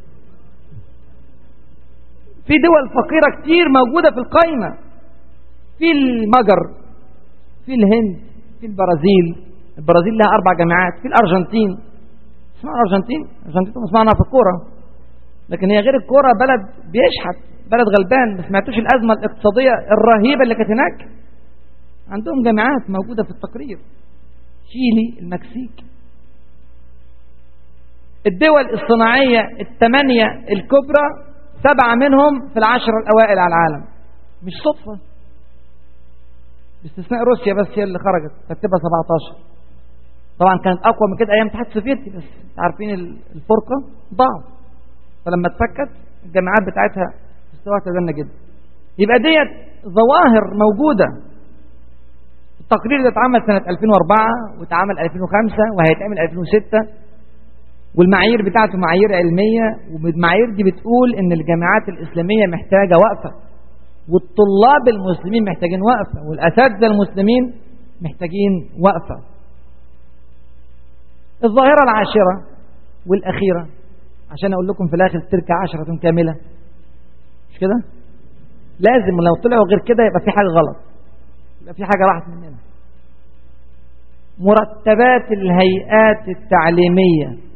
في دول فقيرة كتير موجودة في القائمة في المجر في الهند في البرازيل البرازيل لها أربع جامعات في الأرجنتين اسمعوا الأرجنتين الأرجنتين سمعنا في الكورة لكن هي غير الكورة بلد بيشحت بلد غلبان ما سمعتوش الأزمة الاقتصادية الرهيبة اللي كانت هناك عندهم جامعات موجودة في التقرير شيلي المكسيك الدول الصناعية الثمانية الكبرى سبعة منهم في العشرة الأوائل على العالم مش صدفة باستثناء روسيا بس هي اللي خرجت ترتيبها 17 طبعا كانت أقوى من كده أيام الاتحاد السوفيتي بس عارفين الفرقة ضعف فلما اتفكت الجامعات بتاعتها مستواها تدنى جدا يبقى ديت ظواهر موجودة التقرير ده اتعمل سنة 2004 واتعمل 2005 وهيتعمل 2006 والمعايير بتاعته معايير علمية والمعايير دي بتقول ان الجامعات الإسلامية محتاجة وقفة والطلاب المسلمين محتاجين وقفة والأساتذة المسلمين محتاجين وقفة الظاهرة العاشرة والأخيرة عشان أقول لكم في الآخر تلك عشرة كاملة مش كده لازم لو طلعوا غير كده يبقى في حاجة غلط يبقى في حاجة راحت مننا مرتبات الهيئات التعليمية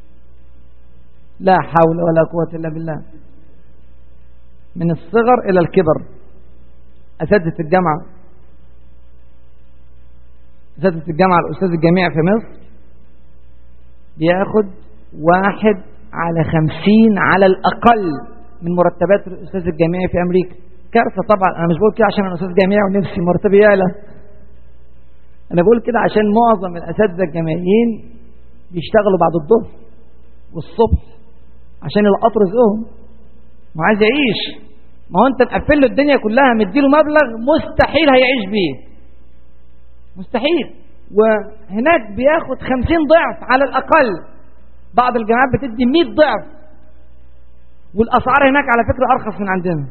لا حول ولا قوة إلا بالله من الصغر إلى الكبر أساتذة الجامعة أساتذة الجامعة الأستاذ الجامعي في مصر بياخد واحد على خمسين على الأقل من مرتبات الأستاذ الجامعي في أمريكا كارثة طبعا أنا مش بقول كده عشان أنا أستاذ جامعي ونفسي مرتبي يعلى أنا بقول كده عشان معظم الأساتذة الجامعيين بيشتغلوا بعد الظهر والصبح عشان يلقطوا رزقهم ما عايز يعيش ما هو انت مقفل له الدنيا كلها مديله مبلغ مستحيل هيعيش بيه مستحيل وهناك بياخد خمسين ضعف على الأقل بعض الجامعات بتدي مئة ضعف والأسعار هناك على فكرة أرخص من عندنا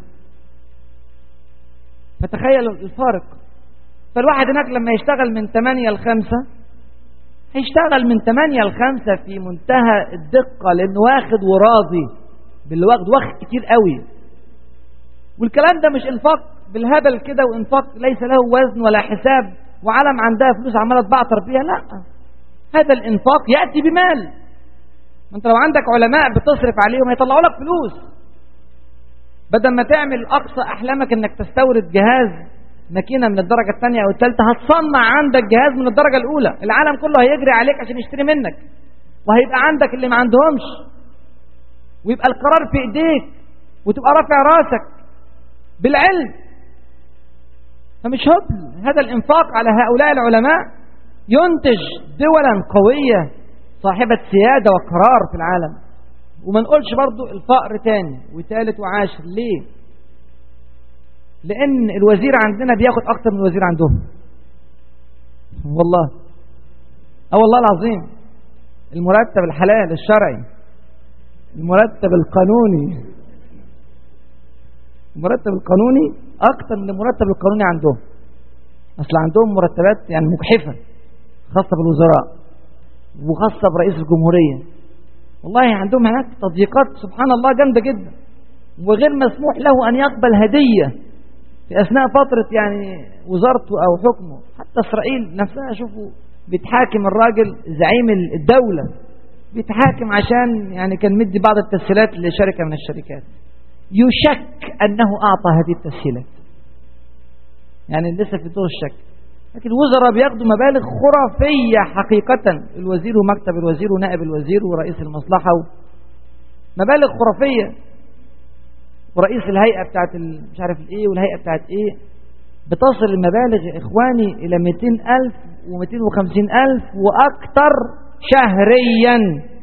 فتخيل الفارق فالواحد هناك لما يشتغل من 8 ل 5 هيشتغل من 8 ل 5 في منتهى الدقة لأنه واخد وراضي باللي واخد واخد كتير قوي والكلام ده مش انفاق بالهبل كده وانفاق ليس له وزن ولا حساب وعالم عندها فلوس عمالة تبعتر فيها لا هذا الانفاق يأتي بمال ما انت لو عندك علماء بتصرف عليهم هيطلعوا لك فلوس بدل ما تعمل أقصى أحلامك انك تستورد جهاز ماكينه من الدرجه الثانيه او الثالثه هتصنع عندك جهاز من الدرجه الاولى العالم كله هيجري عليك عشان يشتري منك وهيبقى عندك اللي ما عندهمش ويبقى القرار في ايديك وتبقى رافع راسك بالعلم فمش هبل هذا الانفاق على هؤلاء العلماء ينتج دولا قويه صاحبه سياده وقرار في العالم وما نقولش برضو الفقر تاني وثالث وعاشر ليه لأن الوزير عندنا بياخد أكتر من الوزير عندهم والله أه والله العظيم المرتب الحلال الشرعي المرتب القانوني المرتب القانوني أكتر من المرتب القانوني عندهم أصل عندهم مرتبات يعني مجحفة خاصة بالوزراء وخاصة برئيس الجمهورية والله عندهم هناك تضييقات سبحان الله جامدة جدا وغير مسموح له أن يقبل هدية في أثناء فترة يعني وزارته أو حكمه حتى إسرائيل نفسها شوفوا بيتحاكم الراجل زعيم الدولة بيتحاكم عشان يعني كان مدي بعض التسهيلات لشركة من الشركات يشك أنه أعطى هذه التسهيلات يعني لسه في دور الشك لكن الوزراء بياخدوا مبالغ خرافية حقيقة الوزير ومكتب الوزير ونائب الوزير ورئيس المصلحة مبالغ خرافية ورئيس الهيئة بتاعت مش عارف الايه والهيئة بتاعت ايه بتصل المبالغ يا اخواني الى 200 الف و250 الف واكتر شهريا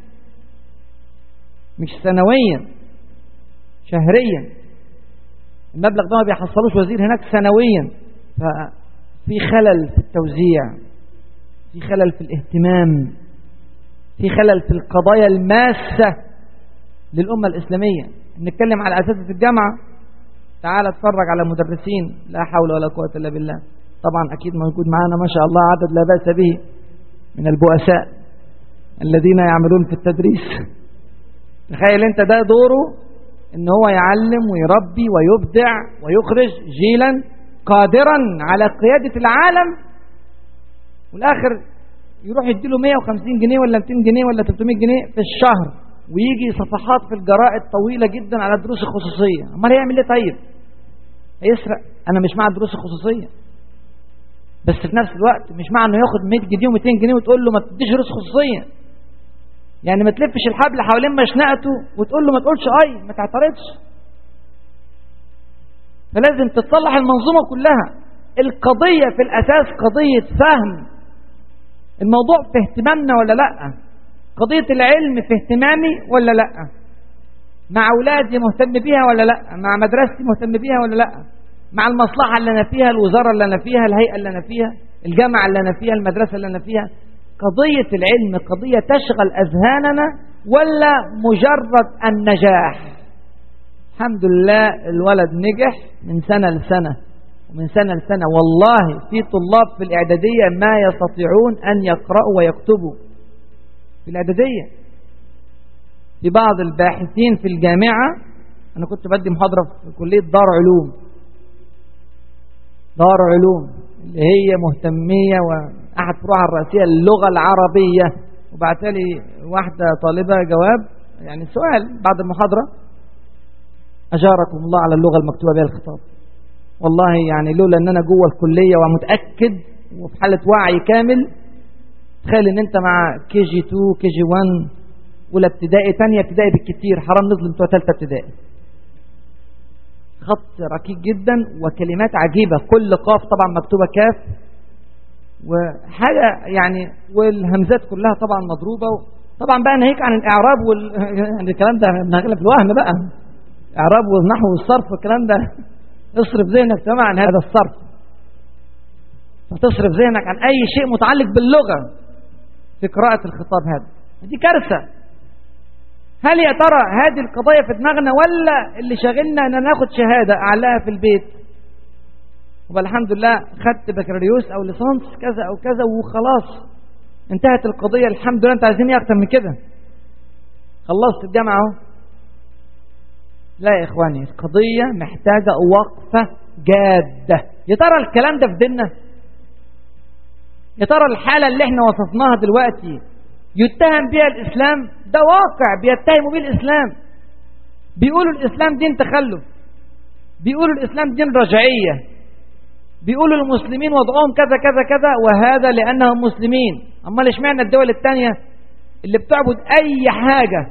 مش سنويا شهريا المبلغ ده ما بيحصلوش وزير هناك سنويا ففي خلل في التوزيع في خلل في الاهتمام في خلل في القضايا الماسة للأمة الإسلامية نتكلم على أساتذة الجامعة تعال اتفرج على مدرسين لا حول ولا قوة إلا بالله طبعا أكيد موجود معانا ما شاء الله عدد لا بأس به من البؤساء الذين يعملون في التدريس تخيل انت ده دوره ان هو يعلم ويربي ويبدع ويخرج جيلا قادرا على قيادة العالم والاخر يروح يديله 150 جنيه ولا 200 جنيه ولا 300 جنيه في الشهر ويجي صفحات في الجرائد طويلة جدا على الدروس الخصوصية امال هيعمل ايه طيب هيسرق انا مش مع الدروس الخصوصية بس في نفس الوقت مش مع انه ياخد 100 جنيه و200 جنيه وتقول له ما تديش دروس خصوصية يعني ما تلفش الحبل حوالين مشنقته وتقول له ما تقولش اي ما تعترضش فلازم تتصلح المنظومة كلها القضية في الأساس قضية فهم الموضوع في اهتمامنا ولا لا قضية العلم في اهتمامي ولا لا مع أولادي مهتم بيها ولا لا مع مدرستي مهتم بيها ولا لا مع المصلحة اللي أنا فيها الوزارة اللي أنا فيها الهيئة اللي أنا فيها الجامعة اللي أنا فيها المدرسة اللي أنا فيها قضية العلم قضية تشغل أذهاننا ولا مجرد النجاح الحمد لله الولد نجح من سنة لسنة ومن سنة لسنة والله في طلاب في الإعدادية ما يستطيعون أن يقرأوا ويكتبوا في الإعدادية في بعض الباحثين في الجامعة أنا كنت بدي محاضرة في كلية دار علوم دار علوم اللي هي مهتمية وأحد فروعها الرئيسية اللغة العربية وبعت لي واحدة طالبة جواب يعني سؤال بعد المحاضرة أجاركم الله على اللغة المكتوبة بها الخطاب والله يعني لولا أن أنا جوه الكلية ومتأكد وفي حالة وعي كامل تخيل أن أنت مع كي جي 2 كي جي 1 أولى ابتدائي ثانية ابتدائي بالكثير حرام نظلم بتوع ثالثة ابتدائي خط ركيك جدا وكلمات عجيبة كل قاف طبعا مكتوبة كاف وحاجة يعني والهمزات كلها طبعا مضروبة طبعا بقى ناهيك عن الإعراب وال يعني الكلام ده نغلب في الوهم بقى إعراب والنحو والصرف والكلام ده اصرف ذهنك تماما عن هذا الصرف فتصرف ذهنك عن أي شيء متعلق باللغة في قراءة الخطاب هذا دي كارثة هل يا ترى هذه القضايا في دماغنا ولا اللي شاغلنا ان ناخد شهادة اعلاها في البيت والحمد لله خدت بكالوريوس او ليسانس كذا او كذا وخلاص انتهت القضية الحمد لله انت عايزين ايه اكتر من كده خلصت الجامعة اهو لا يا اخواني القضية محتاجة وقفة جادة يا ترى الكلام ده في ديننا يا ترى الحالة اللي احنا وصفناها دلوقتي يتهم بها الإسلام ده واقع بيتهموا به الإسلام بيقولوا الإسلام دين تخلف بيقولوا الإسلام دين رجعية بيقولوا المسلمين وضعهم كذا كذا كذا وهذا لأنهم مسلمين أما اشمعنى الدول الثانية اللي بتعبد أي حاجة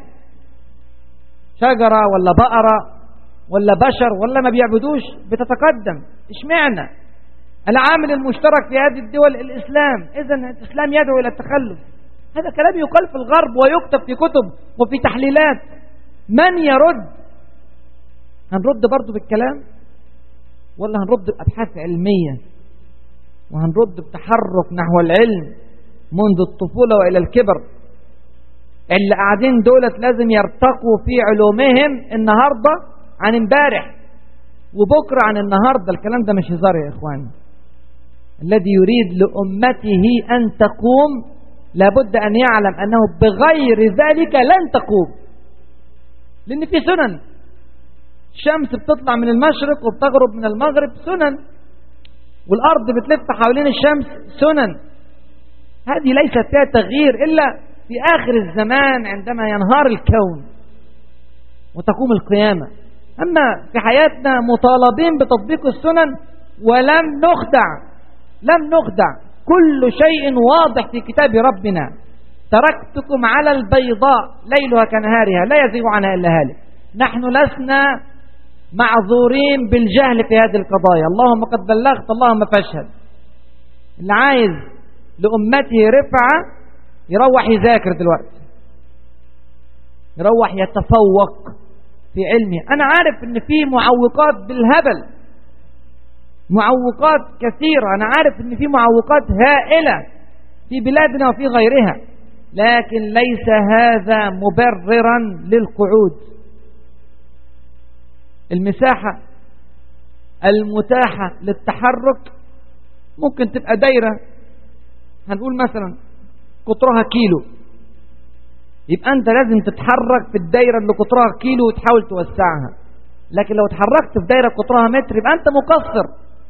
شجرة ولا بقرة ولا بشر ولا ما بيعبدوش بتتقدم اشمعنى العامل المشترك في هذه الدول الإسلام إذا الإسلام يدعو إلى التخلف هذا كلام يقال في الغرب ويكتب في كتب وفي تحليلات من يرد هنرد برضه بالكلام ولا هنرد بأبحاث علمية وهنرد بتحرك نحو العلم منذ الطفولة وإلى الكبر اللي قاعدين دولت لازم يرتقوا في علومهم النهاردة عن امبارح وبكرة عن النهاردة الكلام ده مش هزار يا إخواني الذي يريد لأمته أن تقوم لابد أن يعلم أنه بغير ذلك لن تقوم لأن في سنن الشمس بتطلع من المشرق وبتغرب من المغرب سنن والأرض بتلف حوالين الشمس سنن هذه ليست فيها تغيير إلا في آخر الزمان عندما ينهار الكون وتقوم القيامة أما في حياتنا مطالبين بتطبيق السنن ولم نخدع لم نخدع كل شيء واضح في كتاب ربنا تركتكم على البيضاء ليلها كنهارها لا يزيغ عنها إلا هالك نحن لسنا معذورين بالجهل في هذه القضايا اللهم قد بلغت اللهم فاشهد اللي عايز لأمته رفعة يروح يذاكر دلوقتي يروح يتفوق في علمه أنا عارف أن في معوقات بالهبل معوقات كثيرة أنا عارف أن في معوقات هائلة في بلادنا وفي غيرها لكن ليس هذا مبررا للقعود المساحة المتاحة للتحرك ممكن تبقى دايرة هنقول مثلا قطرها كيلو يبقى أنت لازم تتحرك في الدايرة اللي قطرها كيلو وتحاول توسعها لكن لو اتحركت في دايرة قطرها متر يبقى أنت مقصر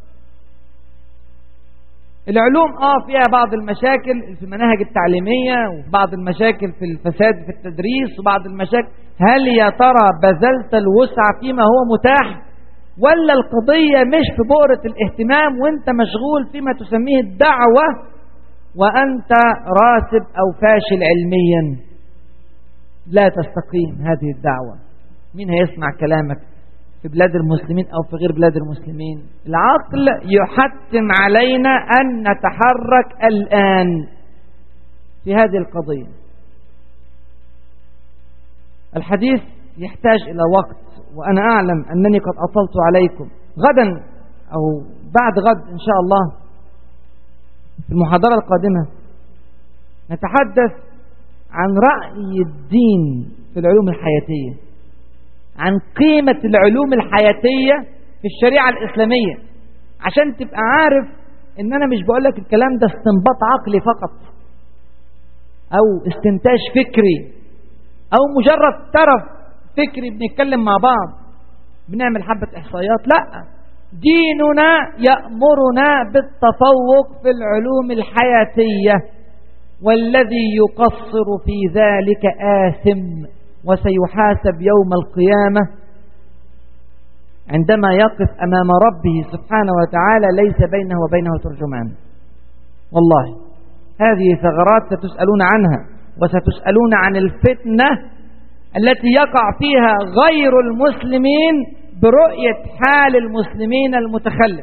العلوم اه فيها بعض المشاكل في المناهج التعليمية وفي بعض المشاكل في الفساد في التدريس وبعض المشاكل هل يا ترى بذلت الوسع فيما هو متاح ولا القضية مش في بؤرة الاهتمام وانت مشغول فيما تسميه الدعوة وأنت راسب أو فاشل علميا لا تستقيم هذه الدعوة مين هيسمع كلامك في بلاد المسلمين أو في غير بلاد المسلمين العقل يحتم علينا أن نتحرك الآن في هذه القضية الحديث يحتاج إلى وقت وأنا أعلم أنني قد أطلت عليكم غدا أو بعد غد إن شاء الله في المحاضرة القادمة نتحدث عن رأي الدين في العلوم الحياتية عن قيمة العلوم الحياتية في الشريعة الإسلامية عشان تبقى عارف ان انا مش بقول لك الكلام ده استنباط عقلي فقط او استنتاج فكري او مجرد طرف فكري بنتكلم مع بعض بنعمل حبة احصائيات لا ديننا يأمرنا بالتفوق في العلوم الحياتية والذي يقصر في ذلك آثم وسيحاسب يوم القيامة عندما يقف أمام ربه سبحانه وتعالى ليس بينه وبينه ترجمان والله هذه ثغرات ستسألون عنها وستسألون عن الفتنة التي يقع فيها غير المسلمين برؤية حال المسلمين المتخلف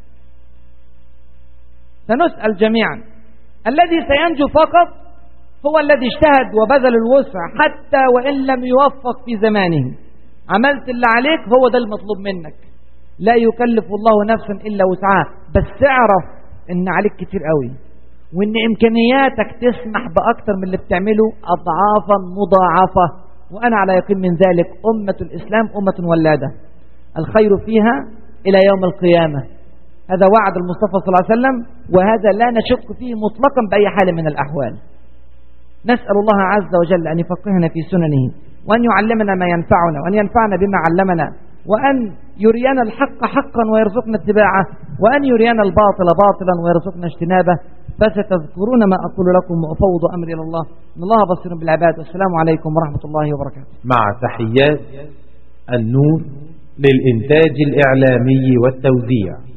سنسأل جميعا الذي سينجو فقط هو الذي اجتهد وبذل الوسع حتى وإن لم يوفق في زمانه عملت اللي عليك هو ده المطلوب منك لا يكلف الله نفسا إلا وسعها بس اعرف ان عليك كتير قوي وان امكانياتك تسمح باكتر من اللي بتعمله اضعافا مضاعفة وانا على يقين من ذلك امة الاسلام امة ولادة الخير فيها الى يوم القيامة هذا وعد المصطفى صلى الله عليه وسلم وهذا لا نشك فيه مطلقا بأي حال من الأحوال نسأل الله عز وجل أن يفقهنا في سننه وأن يعلمنا ما ينفعنا وأن ينفعنا بما علمنا وأن يرينا الحق حقا ويرزقنا اتباعه وأن يرينا الباطل باطلا ويرزقنا اجتنابه فستذكرون ما أقول لكم وأفوض أمري إلى الله إن الله بصير بالعباد والسلام عليكم ورحمة الله وبركاته مع تحيات النور للإنتاج الإعلامي والتوزيع